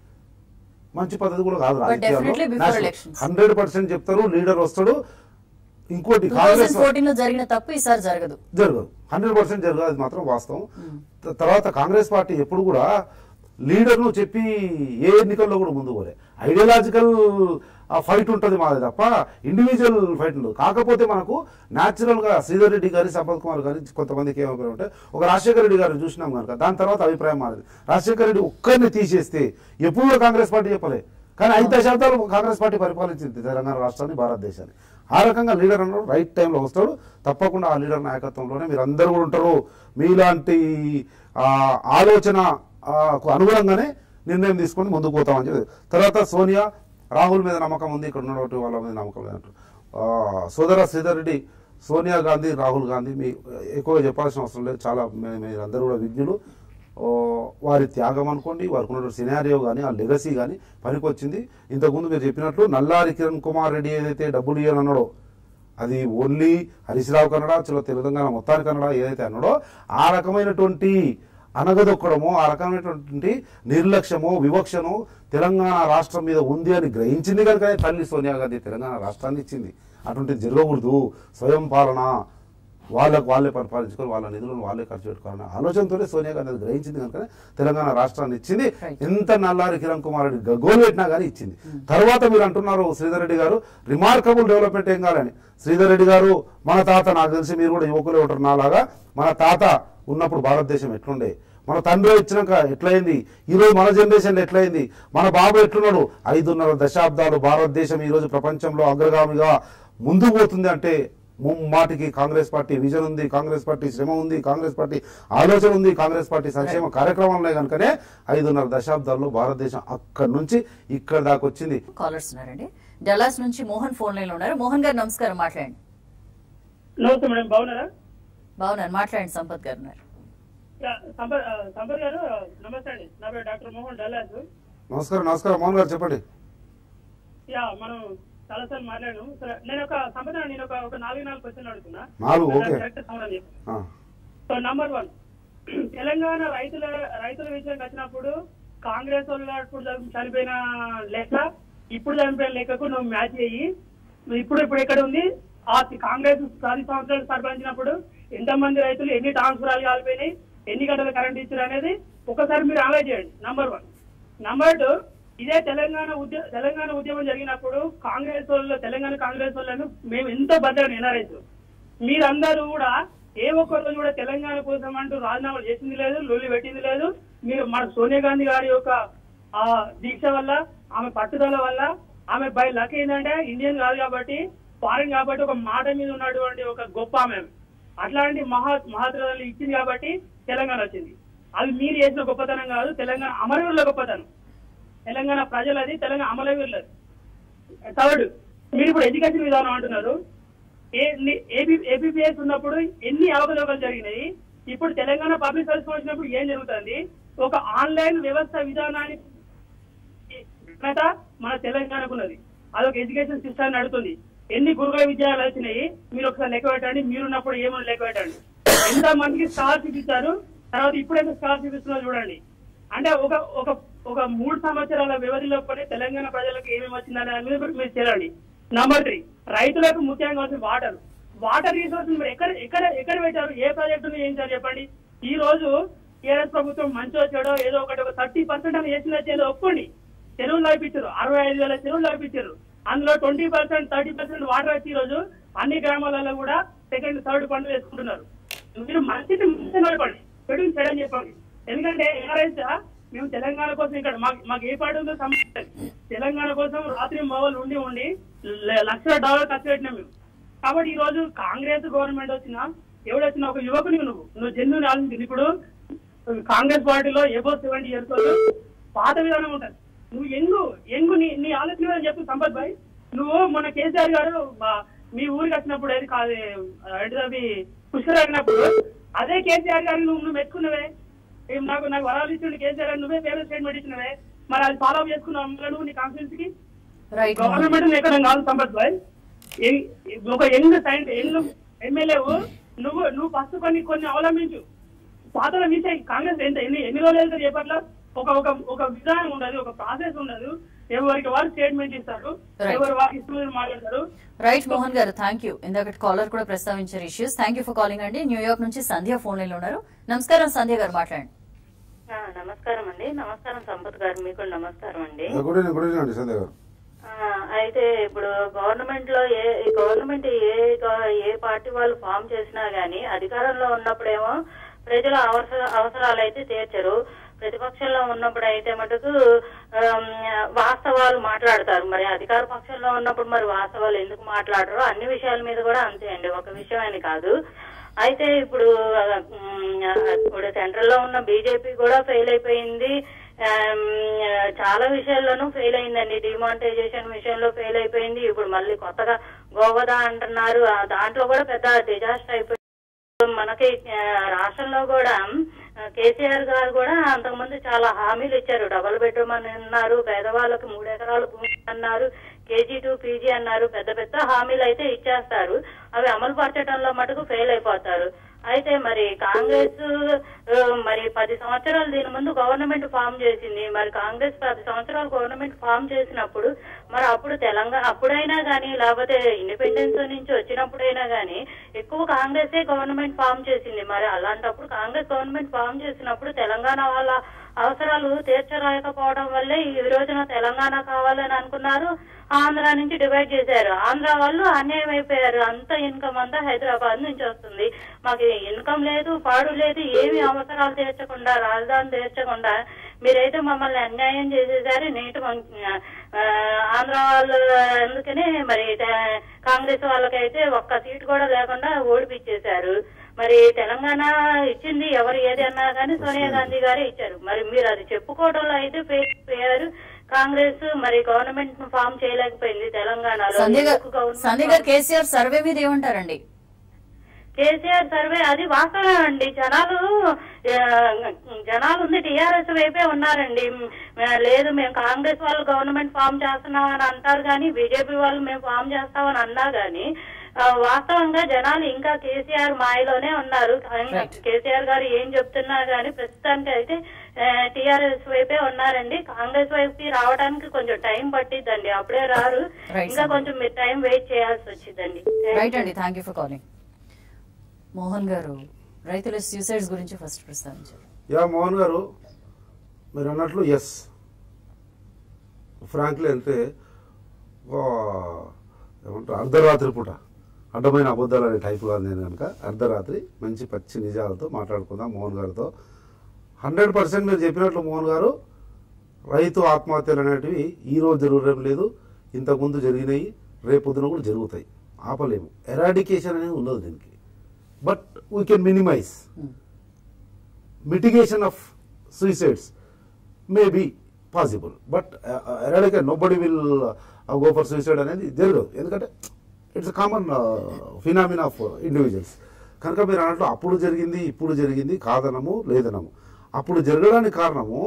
మంచి పద్ధతి కూడా కాదు definitely before elections. Hundred percent చెప్తారు లీడర్ వస్తాడు ఇంకోటి టూ కాంగ్రెస్ థౌసండ్ ఫోర్టీన్ లో జరిగిన తప్పు ఈసారి జరగదు జరగదు హండ్రెడ్ పర్సెంట్ జరగదు అది మాత్రం వాస్తవం త- తర్వాత కాంగ్రెస్ పార్టీ ఎప్పుడు కూడా లీడర్ను చెప్పి ఏ ఎన్నికల్లో కూడా ముందు పోలే ఐడియాలజికల్ ఫైట్ ఉంటుంది మాది తప్ప ఇండివిజువల్ ఫైట్ ఉండదు కాకపోతే మనకు న్యాచురల్ గా శ్రీధర్ రెడ్డి గారి సంపత్ కుమార్ గారి కొంతమందికి ఏమభిప్రాయం అంటే ఒక రాజశేఖర రెడ్డి గారిని చూసినాం కనుక దాని తర్వాత అభిప్రాయం మారింది రాజశేఖర రెడ్డి ఒక్కరిని తీసేస్తే ఎప్పుడు కూడా కాంగ్రెస్ పార్టీ చెప్పలే కానీ ఐదు దశాబ్దాలు కాంగ్రెస్ పార్టీ పరిపాలించింది తెలంగాణ రాష్ట్రాన్ని భారతదేశాన్ని ఆ రకంగా లీడర్ అన్నాడు రైట్ టైంలో వస్తాడు తప్పకుండా ఆ లీడర్ నాయకత్వంలోనే మీరు అందరూ కూడా ఉంటారు మీలాంటి ఆ, ఆలోచన ఆ, కు అనుగుణంగానే నిర్ణయం తీసుకొని ముందుకు పోతామని చెప్పి తర్వాత సోనియా రాహుల్ మీద నమ్మకం ఉంది ఇక్కడ ఉన్నటువంటి వాళ్ళ మీద నమ్మకం లేదంటారు ఆ, సోదర శ్రీధర్ రెడ్డి సోనియా గాంధీ రాహుల్ గాంధీ మీ ఎక్కువగా చెప్పాల్సిన అవసరం లేదు చాలా మీ- మీరందరూ కూడా విజ్ఞులు ఓ, వారి త్యాగం అనుకోండి వారికి ఉన్నటువంటి సినారియో కానీ ఆ లెగసీ కానీ పనికొచ్చింది ఇంతకుముందు మీరు చెప్పినట్లు నల్లారి కిరణ్ కుమార్ రెడ్డి ఏదైతే డబ్బులు ఇవ్వనన్నాడో అది ఓన్లీ హరీశ్రావు కన్నడ చలో తెలంగాణ మొత్తానికి కన్నడ ఏదైతే అన్నాడో ఆ రకమైనటువంటి అనగదొక్కడమో ఆ రకమైనటువంటి నిర్లక్ష్యమో వివక్షను తెలంగాణ రాష్ట్రం మీద ఉంది అని గ్రహించింది కనుక తల్లి సోనియా గాంధీ తెలంగాణ రాష్ట్రాన్ని ఇచ్చింది అటువంటిది జరగకూడదు స్వయం పాలన వాళ్ళకు వాళ్ళే పరిపాలించుకొని వాళ్ళ నిధులను వాళ్ళే ఖర్చు పెట్టుకోవాలనే ఆలోచనతోనే సోనియా గాంధీ అది గ్రహించింది కనుక తెలంగాణ రాష్ట్రాన్ని ఇచ్చింది Right. ఎంత నల్లారి కిరణ్ కుమార్ రెడ్డి గగోలు పెట్టినా కానీ ఇచ్చింది తర్వాత మీరు అంటున్నారు శ్రీధర్ రెడ్డి గారు రిమార్కబుల్ డెవలప్మెంట్ ఏం కాదని శ్రీధర్ రెడ్డి గారు మన తాత నాకు తెలిసి మీరు కూడా యువకులే ఉంటారు నాలాగా మన తాత ఉన్నప్పుడు భారతదేశం ఎట్లుండే మన తండ్రి ఇచ్చినాక ఎట్లయింది ఈ రోజు మన జనరేషన్ ఎట్లయింది మన బాబు ఎట్లున్నాడు ఐదున్నర దశాబ్దాలు భారతదేశం ఈ రోజు ప్రపంచంలో అగ్రగామిగా ముందుకు పోతుంది అంటే ముమ్మాటికి కాంగ్రెస్ పార్టీ విజన్ ఉంది కాంగ్రెస్ పార్టీ శ్రమ ఉంది కాంగ్రెస్ పార్టీ ఆలోచన ఉంది కాంగ్రెస్ పార్టీ సంక్షేమ కార్యక్రమాలు ఉన్నాయి కనుకనే ఐదున్నర దశాబ్దాల్లో భారతదేశం అక్కడి నుంచి ఇక్కడ దాకా వచ్చింది కాలర్స్ ఉన్నారండి డల్లాస్ నుంచి మోహన్ ఫోన్ లైన్ లో ఉన్నారు మోహన్ గారు నమస్కారం మాట్లాడండి నమస్తే మేడం బాగున్నారా బాగున్నారు మాట్లాడండి సంపత్ గారు ఉన్నారు యా, సంపత్ ఆ, సంపత్ గారు నమస్తే అండి నా పేరు డాక్టర్ మోహన్ డల్లాస్ నమస్కారం నమస్కారం మోహన్ గారు చెప్పండి యా మనం చాలా సార్లు మాట్లాడాము సరే నేను ఒక సంపద నేను ఒక ఒక నాలుగు నాలుగు క్వశ్చన్లు అడుగుతున్నా నాలుగు, దానికి ఓకే. కరెక్ట్ సమాధానం చెప్పు. ఆ, సో నంబర్ వన్ తెలంగాణ రైతుల రైతుల విషయానికి వచ్చినప్పుడు కాంగ్రెస్ వాళ్ళు అప్పుడు చనిపోయిన లెక్క ఇప్పుడు చనిపోయిన లెక్కకు నువ్వు మ్యాచ్ అయ్యి ఇప్పుడు ఇప్పుడు ఎక్కడ ఉంది ఆ కాంగ్రెస్ పది సంవత్సరాలు పరిపాలించినప్పుడు ఎంతమంది రైతులు ఎన్ని ట్రాన్స్ఫరాలు కాలిపోయినాయి ఎన్ని గంటల కరెంట్ ఇచ్చారు అనేది ఒకసారి మీరు అనలైజ్ చేయండి నంబర్ వన్ నంబర్ టూ ఇదే తెలంగాణ ఉద్య తెలంగాణ ఉద్యమం జరిగినప్పుడు కాంగ్రెస్ వాళ్ళు తెలంగాణ కాంగ్రెస్ వాళ్ళను మేము ఎంతో భద్రత ఎన్ఆర్ఐస్ మీరందరూ కూడా ఏ ఒక్క రోజు కూడా తెలంగాణ కోసం అంటూ రాజీనామాలు చేసింది లేదు లొల్లి పెట్టింది లేదు మీరు మన సోనియా గాంధీ గారి యొక్క ఆ దీక్ష వల్ల ఆమె పట్టుదల వల్ల ఆమె బై లక్ ఏంటంటే ఇండియన్ కాదు కాబట్టి ఫారెన్ కాబట్టి ఒక మాట మీద ఉన్నటువంటి ఒక గొప్ప ఆమె అట్లాంటి మహా మహాత్రాలు ఇచ్చింది కాబట్టి తెలంగాణ వచ్చింది అది మీరు చేసిన గొప్పతనం కాదు తెలంగాణ అమరవీరుల గొప్పతనం తెలంగాణ ప్రజలది తెలంగాణ అమరవీరులది థర్డ్ మీరు ఇప్పుడు ఎడ్యుకేషన్ విధానం అంటున్నారు ఏపీఎస్ ఉన్నప్పుడు ఎన్ని అవకతవకలు జరిగినాయి ఇప్పుడు తెలంగాణ పబ్లిక్ సర్వీస్ వచ్చినప్పుడు ఏం జరుగుతుంది ఒక ఆన్లైన్ వ్యవస్థ విధానాన్ని ఘనత మన తెలంగాణకు ఉన్నది అదొక ఎడ్యుకేషన్ సిస్టమ్ నడుతుంది ఎన్ని గురుకుల విద్యాలయాలు వచ్చినాయి మీరు ఒకసారి లెక్క పెట్టండి మీరున్నప్పుడు ఏమని లెక్క పెట్టండి ఎంత మందికి స్కాలర్షిప్ ఇచ్చారు తర్వాత ఇప్పుడైతే స్కాలర్షిప్ ఇస్తున్నారు చూడండి అంటే ఒక ఒక ఒక మూడు సంవత్సరాల వ్యవధిలో కూడా తెలంగాణ ప్రజలకు ఏమేమి వచ్చిందనే దాని మీద మీరు చేయండి నంబర్ త్రీ రైతులకు ముఖ్యంగా వచ్చిన వాటర్ వాటర్ రిసోర్స్ మీరు ఎక్కడ ఎక్కడ ఎక్కడ పెట్టారు ఏ ప్రాజెక్టును ఏం చేయాలి చెప్పండి ఈ రోజు టీఆర్ఎస్ ప్రభుత్వం మంచి వచ్చాడో ఏదో ఒకటి ఒక థర్టీ పర్సెంట్ అని చేసింది వచ్చేది ఒప్పుకోండి చెరువులు లాపించారు అరవై ఐదు వేల చెరువులు లాపించారు అందులో twenty percent thirty percent water వచ్చి ఈ రోజు అన్ని గ్రామాలలో కూడా సెకండ్ థర్డ్ పంట వేసుకుంటున్నారు మీరు మంచిని మంచి నడపండి చెడుని చెడని చెప్పండి ఎందుకంటే ఎవరైతే మేము తెలంగాణ కోసం ఇక్కడ మాకు మాకు ఏ పార్టీ ఉందో సంబంధం లేదు. తెలంగాణ కోసం రాత్రి మొగలు ఉండి ఉండి ల- లక్షల డాలర్ ఖర్చు పెట్టినాం మేము కాబట్టి ఈ రోజు కాంగ్రెస్ గవర్నమెంట్ వచ్చినా ఎవడు వచ్చినా ఒక యువకుని నువ్వు నువ్వు జన్యుని ఆలోచించింది ఇప్పుడు కాంగ్రెస్ పార్టీలో ఎబో సెవెంటీ ఇయర్స్ పాత విధానం ఉంటుంది నువ్వు ఎంగు ఎంగు నీ నీ ఆలోచన ఏదని చెప్పు సంపత్ భాయ్ నువ్వు మన కేసీఆర్ గారు బా- మీ ఊరికి వచ్చినప్పుడు ఏది కాదు ఏంటిది అవి పుష్కరాగినప్పుడు అదే కేసీఆర్ గారిని నువ్వు నువ్వు మెచ్చుకున్నవే ఏం నాకు నాకు వరాలు ఇచ్చిండు కేసీఆర్ గారు నువ్వే పేరు స్టేట్మెంట్ ఇచ్చినవే మరి అది ఫాలో అప్ చేసుకున్నావు మళ్ళీ నువ్వు నీ కాన్ఫిడెన్స్ కి రైట్ గవర్నమెంట్ ఎక్కడ కాదు సంపత్ భాయ్ ఎం- ఒక యంగ్ సైన్స్ యంగ్ ఎమ్మెల్యే నువ్వు నువ్వు ఫస్ట్ కొన్ని కొన్ని అవలంబించు పాతల విషయం కాంగ్రెస్ ఎంత ఎన్ని ఎన్ని రోజులు వెళ్తారు చేపట్ల ఒక ఒక ఒక విధానం ఉండదు ఒక ప్రాసెస్ ఉండదు ఎవరికి వారు స్టేట్మెంట్ ఇస్తారు Right. ఎవరు వారికి ఇష్టం మాట్లాడతారు రైట్ మోహన్ గారు థ్యాంక్ యూ ఇందాక కాలర్ కూడా ప్రస్తావించారు issues thank you for calling అండి న్యూయార్క్ నుంచి సంధ్య ఫోన్ లైన్ లో ఉన్నారు నమస్కారం సంధ్య గారు మాట్లాడండి ఆ, నమస్కారం అండి నమస్కారం సంపత్ గారు మీకు నమస్కారం అండి గుడ్ ఈవినింగ్ గుడ్ ఈవినింగ్ అండి సంధ్య గారు ఆ, అయితే ఇప్పుడు గవర్నమెంట్ లో ఏ గవర్నమెంట్ ఏ గ- ఏ పార్టీ వాళ్ళు ఫామ్ చేసినా గానీ అధికారంలో ఉన్నప్పుడేమో ప్రజల అవసర అవసరాలు అయితే తీర్చరు ప్రతిపక్షంలో ఉన్నప్పుడు అయితే మటుకు ఆమ్, వాస్తవాలు మాట్లాడతారు మరి అధికార పక్షంలో ఉన్నప్పుడు మరి వాస్తవాలు ఎందుకు మాట్లాడరు అన్ని విషయాల మీద కూడా అంతే అండి ఒక విషయం అని కాదు అయితే ఇప్పుడు ఆ, ఉమ్, ఇప్పుడు సెంట్రల్ లో ఉన్న బీజేపీ కూడా ఫెయిల్ అయిపోయింది ఆమ్, చాలా విషయాల్లోనూ ఫెయిల్ అయిందండి డిమానిటైజేషన్ విషయంలో ఫెయిల్ అయిపోయింది ఇప్పుడు మళ్ళీ కొత్తగా గోవదా అంటున్నారు ఆ దాంట్లో కూడా పెద్ద డిజాస్టర్ అయిపోయింది మనకి ఆ, రాష్ట్రంలో కూడా ఆ, కేసీఆర్ గారు కూడా అంతకుముందు చాలా హామీలు ఇచ్చారు డబుల్ బెడ్రూమ్ అని అన్నారు పేదవాళ్ళకి మూడు ఎకరాల భూమి అన్నారు కేజీ టు పీజీ అన్నారు పెద్ద పెద్ద హామీలు అయితే ఇచ్చేస్తారు అవి అమలు పరచడంలో మటుకు ఫెయిల్ అయిపోతారు అయితే మరి కాంగ్రెస్ ఆ, మరి పది సంవత్సరాలు దీని ముందు గవర్నమెంట్ ఫామ్ చేసింది మరి కాంగ్రెస్ పది సంవత్సరాలు గవర్నమెంట్ ఫామ్ చేసినప్పుడు మరి అప్పుడు తెలంగాణ అప్పుడైనా గానీ లేకపోతే ఇండిపెండెన్స్ నుంచి వచ్చినప్పుడైనా గానీ ఎక్కువ కాంగ్రెసే గవర్నమెంట్ ఫామ్ చేసింది మరి అలాంటప్పుడు కాంగ్రెస్ గవర్నమెంట్ ఫామ్ చేసినప్పుడు తెలంగాణ వాళ్ళ అవసరాలు తీర్చలేకపోవడం వల్లే ఈ రోజున తెలంగాణ కావాలని అనుకున్నారు ఆంధ్ర నుంచి డివైడ్ చేశారు ఆంధ్ర వాళ్ళు అన్యాయం అయిపోయారు అంత ఇన్కమ్ అంతా హైదరాబాద్ నుంచి వస్తుంది మాకు ఇన్కమ్ లేదు పాడు లేదు ఏమి అవసరాలు తీర్చకుండా రాజధాని తీర్చకుండా మీరైతే మమ్మల్ని అన్యాయం చేసేసారు నేటి ఆంధ్ర వాళ్ళు అందుకనే మరి తే- కాంగ్రెస్ వాళ్ళకైతే ఒక్క సీట్ కూడా లేకుండా ఓడిపించేశారు మరి తెలంగాణ ఇచ్చింది ఎవరు ఏది అన్నా కానీ సోనియా గాంధీ గారే ఇచ్చారు మరి మీరు అది చెప్పుకోవడంలో అయితే ఫెయిల్ అయిపోయారు కాంగ్రెస్ మరి గవర్నమెంట్ ను ఫామ్ చేయలేకపోయింది తెలంగాణలో సంధ్య గారు ఎందుకు government సంధ్య గారు కేసీఆర్ సర్వే మీద ఏమంటారండి కేసీఆర్ సర్వే అది వాస్తవం అండి జనాలు ఆ, జనాలు ఉంది టీఆర్ఎస్ వైపే ఉన్నారండి మ్, లేదు మేము కాంగ్రెస్ వాళ్ళు గవర్నమెంట్ ఫామ్ చేస్తున్నాం అని అంటారు కానీ బీజేపీ వాళ్ళు మేము ఫామ్ చేస్తామని అన్నా గానీ ఆ, వాస్తవంగా జనాలు ఇంకా కేసీఆర్ మాయలోనే ఉన్నారు Right. కేసీఆర్ గారు ఏం చెప్తున్నా గానీ ప్రస్తుతానికి అయితే టీఆర్ఎస్ వైపే ఉన్నారండి కాంగ్రెస్ వైపుకి రావడానికి కొంచెం టైం పట్టిద్దండి అప్పుడే రారు Right, ఇంకా Sanjay. కొంచెం మీరు టైం వెయిట్ చేయాల్సి వచ్చిందండి రైట్ అండి thank you for calling Mohan garu రైతుల సూసైడ్స్ గురించి ఫస్ట్ ప్రస్తావించారు యా మోహన్ గారు మీరు అన్నట్లు ఎస్ ఫ్రాంక్లీ అంటే ఒక ఏమంటారు అర్ధరాత్రి పూట అడ్డమైన అబద్ధాలు అనే టైప్ కాదు నేను కనుక అర్ధరాత్రి మంచి పచ్చి నిజాలతో మాట్లాడుకుందాం మోహన్ గారితో హండ్రెడ్ పర్సెంట్ మీరు చెప్పినట్లు మోహన్ గారు రైతు ఆత్మహత్యలు అనేటివి ఈ రోజు జరగడం లేదు ఇంతకుముందు జరిగినాయి రేపొద్దున కూడా జరుగుతాయి ఆపలేము ఎరాడికేషన్ అనేది ఉండదు దీనికి but we can minimize mitigation of suicides may be possible but uh, uh, eradicate nobody will uh, go for suicide అనేది జరగదు ఎందుకంటే it's common phenomena of individuals కనుక మీరు అన్నట్లు అప్పుడు జరిగింది ఇప్పుడు జరిగింది కాదనము లేదనము అప్పుడు జరగడానికి కారణము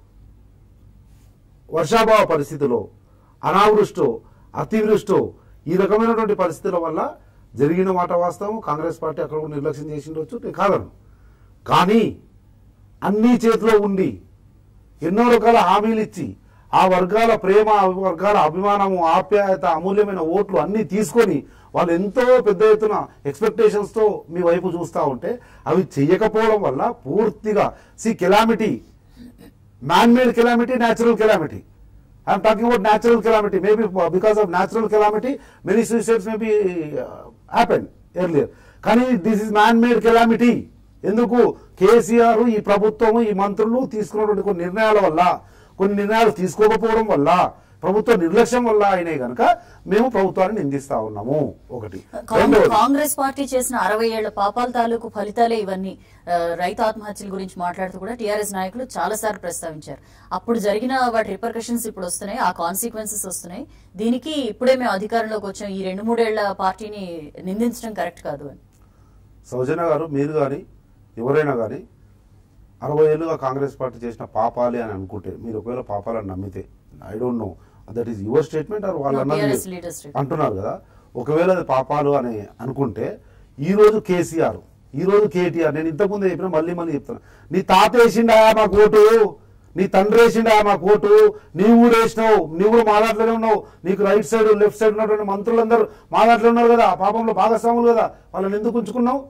వర్షాభావ పరిస్థితిలో అనావృష్టో అతివృష్టో ఈ రకమైనటువంటి పరిస్థితుల వల్ల జరిగిన మాట వాస్తవం కాంగ్రెస్ పార్టీ అక్కడ కూడా నిర్లక్ష్యం చేసి ఉండొచ్చు నేను కాదను కానీ అన్ని చేతిలో ఉండి ఎన్నో రకాల హామీలు ఇచ్చి ఆ వర్గాల ప్రేమ ఆ వర్గాల అభిమానము ఆప్యాయత అమూల్యమైన ఓట్లు అన్ని తీసుకొని వాళ్ళు ఎంతో పెద్ద ఎత్తున ఎక్స్పెక్టేషన్స్ తో మీ వైపు చూస్తూ ఉంటే అవి చెయ్యకపోవడం వల్ల పూర్తిగా సి calamity man made calamity natural calamity I'm talking about natural calamity maybe because of natural calamity many suicides maybe happen earlier కానీ this is man made calamity ఎందుకు కేసీఆర్ ఈ ప్రభుత్వం ఈ మంత్రులు తీసుకున్నటువంటి కొన్ని నిర్ణయాల వల్ల కొన్ని నిర్ణయాలు తీసుకోకపోవడం వల్ల ప్రభుత్వ నిర్లక్ష్యం వల్ల అయినాయి గనక మేము ప్రభుత్వాన్ని నిందిస్తా ఉన్నాము ఒకటి కాంగ్రెస్ రెండవది కాంగ్రెస్ పార్టీ చేసిన అరవై ఏళ్ల పాపాల తాలూకు ఫలితాలే ఇవన్నీ ఆ, రైతు ఆత్మహత్యల గురించి మాట్లాడుతూ కూడా టీఆర్ఎస్ నాయకులు చాలా సార్లు ప్రస్తావించారు అప్పుడు జరిగిన వాటి రిపర్కషన్స్ ఇప్పుడు వస్తున్నాయి ఆ కాన్సిక్వెన్సెస్ వస్తున్నాయి దీనికి ఇప్పుడే మేము అధికారంలోకి వచ్చాం ఈ రెండు మూడేళ్ల పార్టీని నిందించడం కరెక్ట్ కాదు అని సౌజన్య గారు మీరు కానీ ఎవరైనా కానీ అరవై ఏళ్ళుగా కాంగ్రెస్ పార్టీ చేసిన పాపాలే అని అనుకుంటే మీరు ఒకవేళ పాపాలని నమ్మితే I don't know that is your statement or వాళ్ళు No, అన్నది TRS మీరు leader statement. అంటున్నారు కదా ఒకవేళ అది పాపాలు అని అనుకుంటే ఈ రోజు కేసీఆర్ ఈ రోజు కేటీఆర్ నేను ఇంతకుముందే చెప్పిన మళ్ళీ మళ్ళీ చెప్తున్నా నీ తాత వేసిండా మాకు ఓటు నీ తండ్రి వేసిండా మాకు ఓటు నీవు కూడా వేసినావు నీవు కూడా మా దాంట్లోనే ఉన్నావు నీకు రైట్ సైడ్ లెఫ్ట్ సైడ్ ఉన్నటువంటి మంత్రులందరూ మా దాంట్లో ఉన్నారు కదా ఆ పాపంలో భాగస్వాములు కదా వాళ్ళని ఎందుకు ఉంచుకున్నావు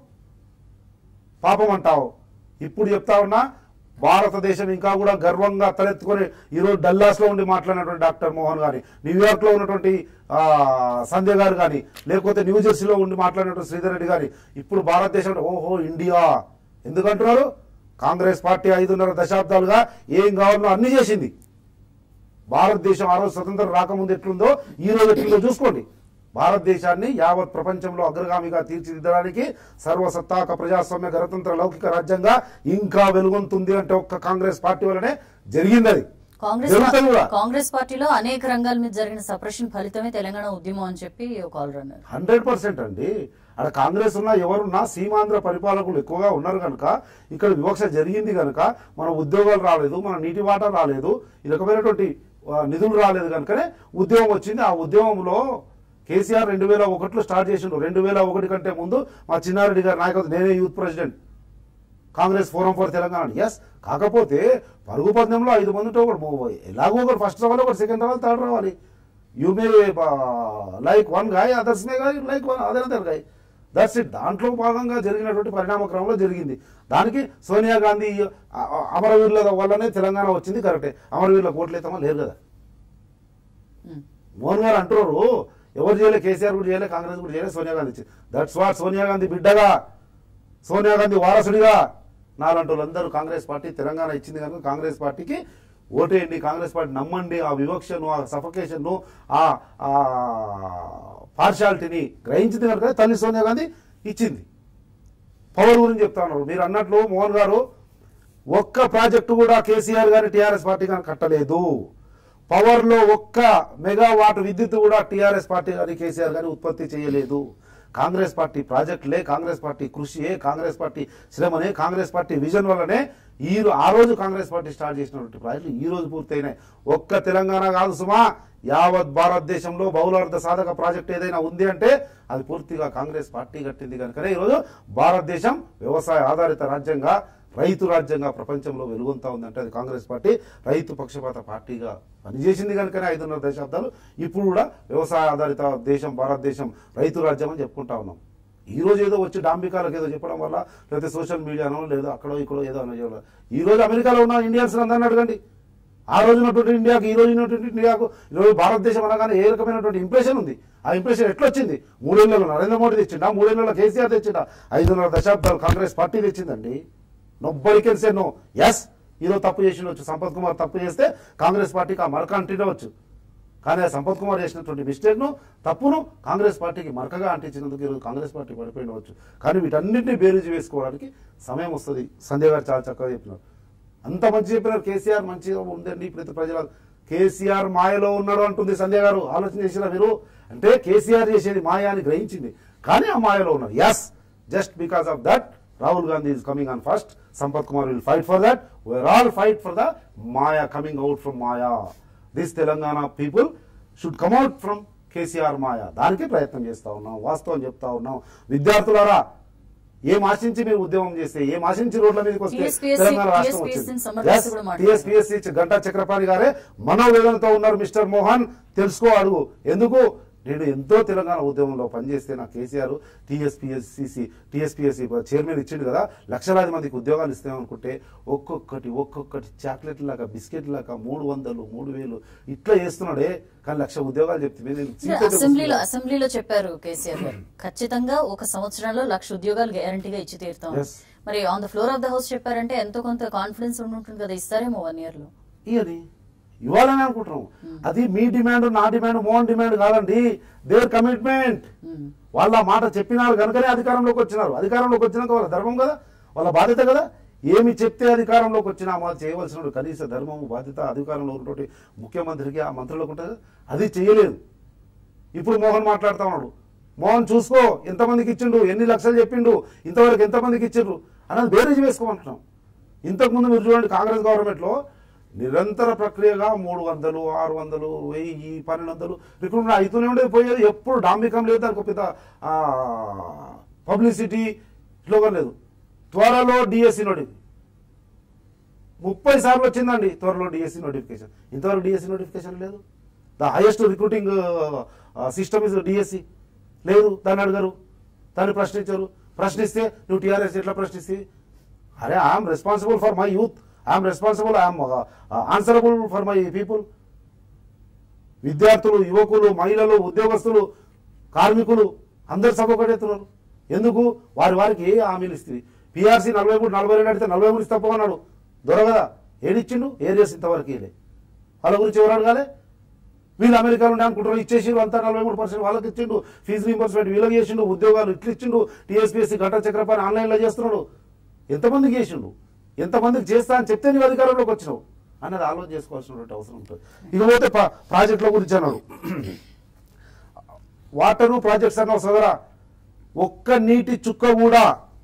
పాపం అంటావు ఇప్పుడు చెప్తా ఉన్నా భారతదేశం ఇంకా కూడా గర్వంగా తలెత్తుకొని ఈరోజు డల్లాస్ లో ఉండి మాట్లాడినటువంటి డాక్టర్ మోహన్ గాని న్యూయార్క్ లో ఉన్నటువంటి ఆ, సంధ్య గారు కానీ లేకపోతే న్యూ జెర్సీలో ఉండి మాట్లాడినటువంటి శ్రీధర్ రెడ్డి గారి ఇప్పుడు భారతదేశం అంటే, ఓహో ఇండియా ఎందుకంటున్నారు కాంగ్రెస్ పార్టీ ఐదున్నర దశాబ్దాలుగా ఏం కావాలో అన్ని చేసింది భారతదేశం ఆ రోజు స్వతంత్రం రాకముందు ఎట్లుందో ఈ రోజు ఎట్లుందో చూసుకోండి భారతదేశాన్ని యావత్ ప్రపంచంలో అగ్రగామిగా తీర్చిదిద్దడానికి సర్వసత్తాక ప్రజాస్వామ్య గణతంత్ర లౌకిక రాజ్యంగా ఇంకా వెలుగొందుతుంది అంటే ఒక్క కాంగ్రెస్ పార్టీ వల్లనే జరిగింది అది కాంగ్రెస్ జరుగుతుంది కూడా కాంగ్రెస్ పార్టీలో అనేక రంగాల మీద జరిగిన సప్రెషన్ ఫలితమే తెలంగాణ ఉద్యమం అని చెప్పి ఒక కాలర్ అన్నారు హండ్రెడ్ పర్సెంట్ అండి అక్కడ కాంగ్రెస్ ఉన్నా ఎవరున్నా సీమాంధ్ర పరిపాలకులు ఎక్కువగా ఉన్నారు కనుక ఇక్కడ వివక్ష జరిగింది కనుక మన ఉద్యోగాలు రాలేదు మన నీటి వాటా రాలేదు ఈ రకమైనటువంటి ఆ, నిధులు రాలేదు కనుకనే ఉద్యమం వచ్చింది ఆ ఉద్యమంలో కేసీఆర్ రెండు వేల ఒకటిలో స్టార్ట్ చేసిండు రెండు వేల ఒకటి కంటే ముందు మా చిన్నారెడ్డి గారి నాయకత్వం నేనే youth president Congress forum for Telangana yes కాకపోతే పరుగు పందెంలో ఐదు మందితో ఒకటి మూవ్ ఎలాగో ఒకటి ఫస్ట్ రావాలి ఒకటి సెకండ్ రావాలి థర్డ్ రావాలి you may like one guy others may guy like one other other guy that's it దాంట్లో భాగంగా జరిగినటువంటి పరిణామ క్రమంలో జరిగింది దానికి సోనియా గాంధీ ఆ, ఆ, అమరవీరుల వల్లనే తెలంగాణ వచ్చింది కరెక్టే అమరవీరుల ఓట్లేతామా లేరు కదా ఉమ్. మోహన్ గారు అంటున్నారు ఎవరు చేయలే కేసీఆర్ కూడా చేయలే కాంగ్రెస్ కూడా చేయలే సోనియా గాంధీ దట్స్ వాట్ సోనియా గాంధీ బిడ్డగా సోనియా గాంధీ వారసుడిగా నాలంటి వాళ్ళందరూ కాంగ్రెస్ పార్టీ తెలంగాణ ఇచ్చింది కనుక కాంగ్రెస్ పార్టీకి ఓటేయండి కాంగ్రెస్ పార్టీ నమ్మండి ఆ వివక్షను ఆ సఫకేషన్ను ఆ పార్షాలిటీని గ్రహించింది కనుక తల్లి సోనియా గాంధీ ఇచ్చింది పవర్ గురించి చెప్తా ఉన్నారు మీరు అన్నట్లు మోహన్ గారు ఒక్క ప్రాజెక్టు కూడా కేసీఆర్ గారి టీఆర్ఎస్ పార్టీ కానీ కట్టలేదు పవర్ లో ఒక్క మెగావాట్ విద్యుత్ కూడా టీఆర్ఎస్ పార్టీ కానీ కేసీఆర్ గాని ఉత్పత్తి చేయలేదు కాంగ్రెస్ పార్టీ ప్రాజెక్టులే కాంగ్రెస్ పార్టీ కృషియే కాంగ్రెస్ పార్టీ శ్రమనే కాంగ్రెస్ పార్టీ విజన్ వల్లనే ఈ రో- ఆ రోజు కాంగ్రెస్ పార్టీ స్టార్ట్ చేసినటువంటి ప్రాజెక్టులు ఈ రోజు పూర్తయినాయి ఒక్క తెలంగాణ కాదు సుమా యావత్ భారతదేశంలో బహుళార్థ సాధక ప్రాజెక్ట్ ఏదైనా ఉంది అంటే అది పూర్తిగా కాంగ్రెస్ పార్టీ కట్టింది కనుకనే ఈరోజు భారతదేశం వ్యవసాయ ఆధారిత రాజ్యంగా రైతు రాజ్యంగా ప్రపంచంలో వెలుగొంతా ఉందంటే అది కాంగ్రెస్ పార్టీ రైతు పక్షపాత పార్టీగా పనిచేసింది కనుకనే ఐదున్నర దశాబ్దాలు ఇప్పుడు కూడా వ్యవసాయ ఆధారిత దేశం భారతదేశం రైతు రాజ్యం అని చెప్పుకుంటా ఉన్నాం ఈ రోజు ఏదో వచ్చి డాంబికాలకు ఏదో చెప్పడం వల్ల లేకపోతే సోషల్ మీడియానో లేదా అక్కడో ఇక్కడో ఏదో అని చెప్పడం. ఈ రోజు అమెరికాలో ఉన్న ఇండియన్స్ అందరిని అడగండి ఆ రోజు ఉన్నటువంటి ఇండియాకి ఈ రోజు ఉన్నటువంటి ఇండియాకు ఈ రోజు భారతదేశం అనగానే ఏ రకమైనటువంటి ఇంప్రెషన్ ఉంది ఆ ఇంప్రెషన్ ఎట్లా వచ్చింది మూడేళ్లలో నరేంద్ర మోడీ తెచ్చిండా మూడేళ్లలో కేసీఆర్ తెచ్చిండా ఐదున్నర దశాబ్దాలు కాంగ్రెస్ పార్టీ తెచ్చిందండి నొబ్బడి కెన్సే నో ఎస్ ఈరోజు తప్పు చేసిండొచ్చు సంపత్ కుమార్ తప్పు చేస్తే కాంగ్రెస్ పార్టీకి ఆ మరక అంటినవచ్చు కానీ ఆ సంపత్ కుమార్ చేసినటువంటి మిస్టేక్ను తప్పును కాంగ్రెస్ పార్టీకి మరకగా అంటించినందుకు ఈరోజు కాంగ్రెస్ పార్టీ పడిపోయినవచ్చు కానీ వీటన్నింటినీ బేరీజు వేసుకోవడానికి సమయం వస్తుంది సంజయ్ గారు చాలా చక్కగా చెప్పినారు అంత మంచి చెప్పినారు కేసీఆర్ మంచిగా ఉందండి ప్రతి ప్రజల కేసీఆర్ మాయలో ఉన్నాడు అంటుంది సంజయ్ గారు ఆలోచన చేసినా మీరు అంటే కేసీఆర్ చేసేది మాయ అని గ్రహించింది కానీ ఆ మాయలో ఉన్నారు as just because of that Rahul Gandhi is coming on first Sampath Kumar will fight for that we're all fight for the maya coming out from maya this Telangana people should come out from KCR మాయ దానికి ప్రయత్నం చేస్తా ఉన్నాం వాస్తవం చెప్తా ఉన్నాం విద్యార్థులారా ఏం ఆశించి మీరు ఉద్యమం చేస్తే ఏం ఆశించి రోడ్ల మీదకి వస్తే TSPSC తెలంగాణ రాష్ట్రం TSPSC వచ్చింది ని సమర్థిస్తూ కూడా మాట్లాడారు. టిఎస్పిఎస్సి గంటా చక్రపాణి గారే మనోవేదనతో ఉన్నారు మిస్టర్ మోహన్ తెలుసుకో అడుగు ఎందుకు నేను ఎంతో తెలంగాణ ఉద్యమంలో పనిచేస్తే నా కేసీఆర్ టీఎస్పీఎస్సిసి టీఎస్పీఎస్సి చైర్మన్ ఇచ్చిండు కదా లక్షలాది మందికి ఉద్యోగాలు ఇస్తామనుకుంటే ఒక్కొక్కటి ఒక్కొక్కటి చాక్లెట్ లాగా బిస్కెట్ లాగా మూడు వందలు మూడు వేలు ఇట్లా చేస్తున్నాడే కానీ లక్ష ఉద్యోగాలు చెప్తే నేను సీట్ అయితే అసెంబ్లీలో వస్తుందా? అసెంబ్లీలో చెప్పారు కేసీఆర్ గారు ఖచ్చితంగా ఒక సంవత్సరంలో లక్ష ఉద్యోగాలు గ్యారంటీగా ఇచ్చి తీరుతాం Yes. మరి on the floor of the house చెప్పారంటే ఎంతో కొంత కాన్ఫిడెన్స్ ఉంటుంది కదా ఇస్తారేమో వన్ ఇయర్ లో ఇయని ఇవ్వాలని అనుకుంటున్నాం అది మీ డిమాండ్ నా డిమాండ్ మోహన్ డిమాండ్ కాదండి దేర్ కమిట్మెంట్ వాళ్ళ మాట చెప్పినారు కనుకనే అధికారంలోకి వచ్చినారు అధికారంలోకి వచ్చినాక వాళ్ళ ధర్మం కదా వాళ్ళ బాధ్యత కదా ఏమి చెప్తే అధికారంలోకి వచ్చినా మా చేయవలసిన కనీస ధర్మము బాధ్యత అధికారంలో ఉన్నటువంటి ముఖ్యమంత్రికి ఆ మంత్రులకు ఉంటుంది అది చేయలేదు ఇప్పుడు మోహన్ మాట్లాడుతా ఉన్నాడు మోహన్ చూసుకో ఎంతమందికి ఇచ్చిండు ఎన్ని లక్షలు చెప్పిండు ఇంతవరకు ఎంతమందికి ఇచ్చిండ్రు అన్నది బేరేజ్ వేసుకోమంటున్నాం ఇంతకుముందు మీరు చూడండి కాంగ్రెస్ గవర్నమెంట్లో నిరంతర ప్రక్రియగా మూడు వందలు ఆరు వందలు వెయ్యి పన్నెండు వందలు రిక్రూట్మెంట్ అవుతూనే ఉండేది పోయేది ఎప్పుడు డాంబికం లేదు దానికి ఒక పెద్ద పబ్లిసిటీ స్లోగన్ లేదు త్వరలో డిఎస్సి నోటిఫికేషన్ ముప్పై సార్లు వచ్చిందండి త్వరలో డిఎస్సి నోటిఫికేషన్ ఇంతవరకు డిఎస్సి నోటిఫికేషన్ లేదు the highest recruiting system is DSC లేదు దాన్ని అడగరు దాన్ని ప్రశ్నించరు ప్రశ్నిస్తే నువ్వు టీఆర్ఎస్ ఎట్లా ప్రశ్నిస్తే అరే I'm responsible for my youth I'm responsible I'm answerable for my people విద్యార్థులు యువకులు మహిళలు ఉద్యోగస్తులు కార్మికులు అందరు సభకొడెత్తున్నారు ఎందుకు వారి వారికి ఏ హామీలు ఇస్తుంది పిఆర్సీ నలభై మూడు నలభై రెండు అడిగితే నలభై మూడు ఇస్తా అన్నాడు దొరకదా ఏడిచ్చిండు ఏరియాస్ ఇంతవరకు ఇలే వాళ్ళ గురించి ఎవరు అడగాలి వీళ్ళు అమెరికాలో ఉండే అనుకుంటారు ఇచ్చేసిండు అంతా నలభై మూడు పర్సెంట్ వాళ్ళకి ఇచ్చిండు ఫీజు రీంబర్స్మెంట్ వీళ్ళకి చేసిండు ఉద్యోగాలు ఇట్లు ఇచ్చిండు టీఎస్పీఎస్సీ గంట చక్రపాణి ఆన్లైన్లో చేస్తున్నాడు ఎంతమందికి చేసిండు ఎంతమందికి చేస్తా అని చెప్తే నీవు అధికారంలోకి వచ్చినావు అన్నది ఆలోచన చేసుకోవాల్సినటువంటి అవసరం ఉంటుంది ఇకపోతే ప్రా- ప్రాజెక్టుల గురించి అన్నాడు వాటరు ప్రాజెక్ట్స్ అన్నావు సదరా ఒక్క నీటి చుక్క కూడా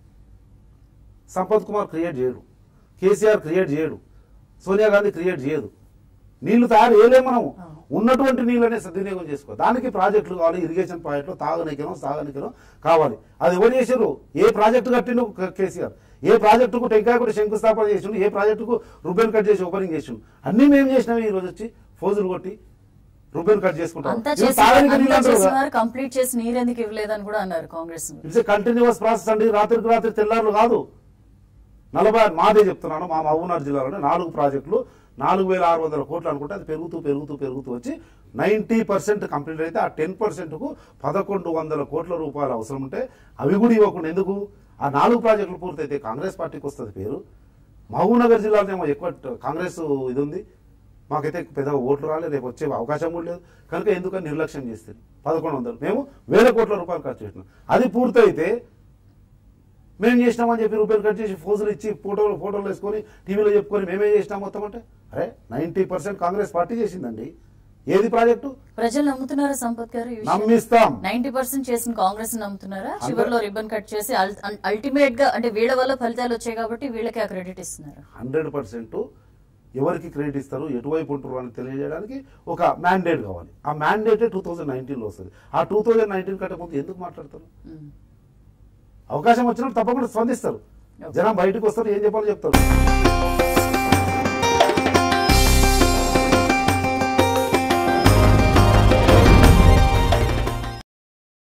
సంపత్ కుమార్ క్రియేట్ చేయడు కేసీఆర్ క్రియేట్ చేయడు సోనియా గాంధీ క్రియేట్ చేయదు నీళ్లు తయారు చేయలేము మనం ఉన్నటువంటి నీళ్ళనే సద్వినియోగం చేసుకో దానికి ప్రాజెక్టులు కావాలి ఇరిగేషన్ ప్రాజెక్టులు తాగనికనం సాగనికనం కావాలి అది ఎవరు చేశారు ఏ ప్రాజెక్టు కట్టిండు క- కేసీఆర్ ఏ ప్రాజెక్టుకు టెంకాయ కూడా శంకుస్థాపన చేసిండు ఏ ప్రాజెక్టుకు రుబెన్ కట్ చేసి ఓపెనింగ్ చేసిండు అన్ని మేము చేసినాం ఈ రోజు వచ్చి ఫోజులు కొట్టి రుబెన్ కట్ చేసుకుంటాం అంతా ఇవి చేసి తాగనీకి అంతా నీళ్ళు అంటారు కదా. చేసినారు కంప్లీట్ చేసి నీరు ఎందుకు ఇవ్వలేదని కూడా అన్నారు Congress it's a continuous process అండి రాత్రికి రాత్రి తెల్లారులు కాదు నలభై మాదే చెప్తున్నాను మా మహబూబ్నగర్ జిల్లాలోనే నాలుగు ప్రాజెక్టులు నాలుగు వేల ఆరు వందల కోట్లు అనుకుంటే అది పెరుగుతూ పెరుగుతూ పెరుగుతూ వచ్చి నైంటీ పర్సెంట్ కంప్లీట్ అయితే ఆ టెన్ పర్సెంట్కు పదకొండు వందల కోట్ల రూపాయలు అవసరం ఉంటే అవి కూడా ఇవ్వకుండా ఎందుకు ఆ నాలుగు ప్రాజెక్టులు పూర్తయితే కాంగ్రెస్ పార్టీకి వస్తుంది పేరు మహబూబ్నగర్ జిల్లాలోనేమో ఎక్కువ ట- కాంగ్రెస్ ఇది ఉంది మాకైతే పెద్ద ఓట్లు రాలేదు రేపు వచ్చే అవకాశం కూడా లేదు కనుక ఎందుకని నిర్లక్ష్యం చేస్తుంది పదకొండు వందలు మేము వేల కోట్ల రూపాయలు ఖర్చు పెట్టినాం అది పూర్తయితే మేము చేసినామని చెప్పి రూపాయలు కట్ చేసి ఫోజులు ఇచ్చి ఫోటోలు ఫోటోలు వేసుకొని టీవీలో చెప్పుకొని మేమే చేసినాం మొత్తం అంటే అరే నైన్టీ పర్సెంట్ కాంగ్రెస్ పార్టీ చేసిందండి ఏది ప్రాజెక్టు ప్రజలు నమ్ముతున్నారా సంపత్ గారు నమ్మిస్తాం నైన్టీ పర్సెంట్ చేసిన కాంగ్రెస్ నమ్ముతున్నారా చివరిలో రిబ్బన్ కట్ చేసి అల్టిమేట్ గా అంటే వీళ్ళ వల్ల ఫలితాలు వచ్చాయి కాబట్టి వీళ్ళకి ఆ క్రెడిట్ ఇస్తున్నారు హండ్రెడ్ పర్సెంట్ ఎవరికి క్రెడిట్ ఇస్తారు ఎటువైపు ఉంటారు అని తెలియజేయడానికి ఒక మ్యాండేట్ కావాలి ఆ మ్యాండేటే టూ థౌజండ్ నైన్టీన్లో వస్తుంది ఆ టూ థౌజండ్ నైన్టీన్ కంటే ముందు ఎందుకు మాట్లాడతారు ఉమ్. అవకాశం వచ్చినప్పుడు తప్పకుండా స్పందిస్తారు జనం బయటకు వస్తారు ఏం చెప్పాలో చెప్తారు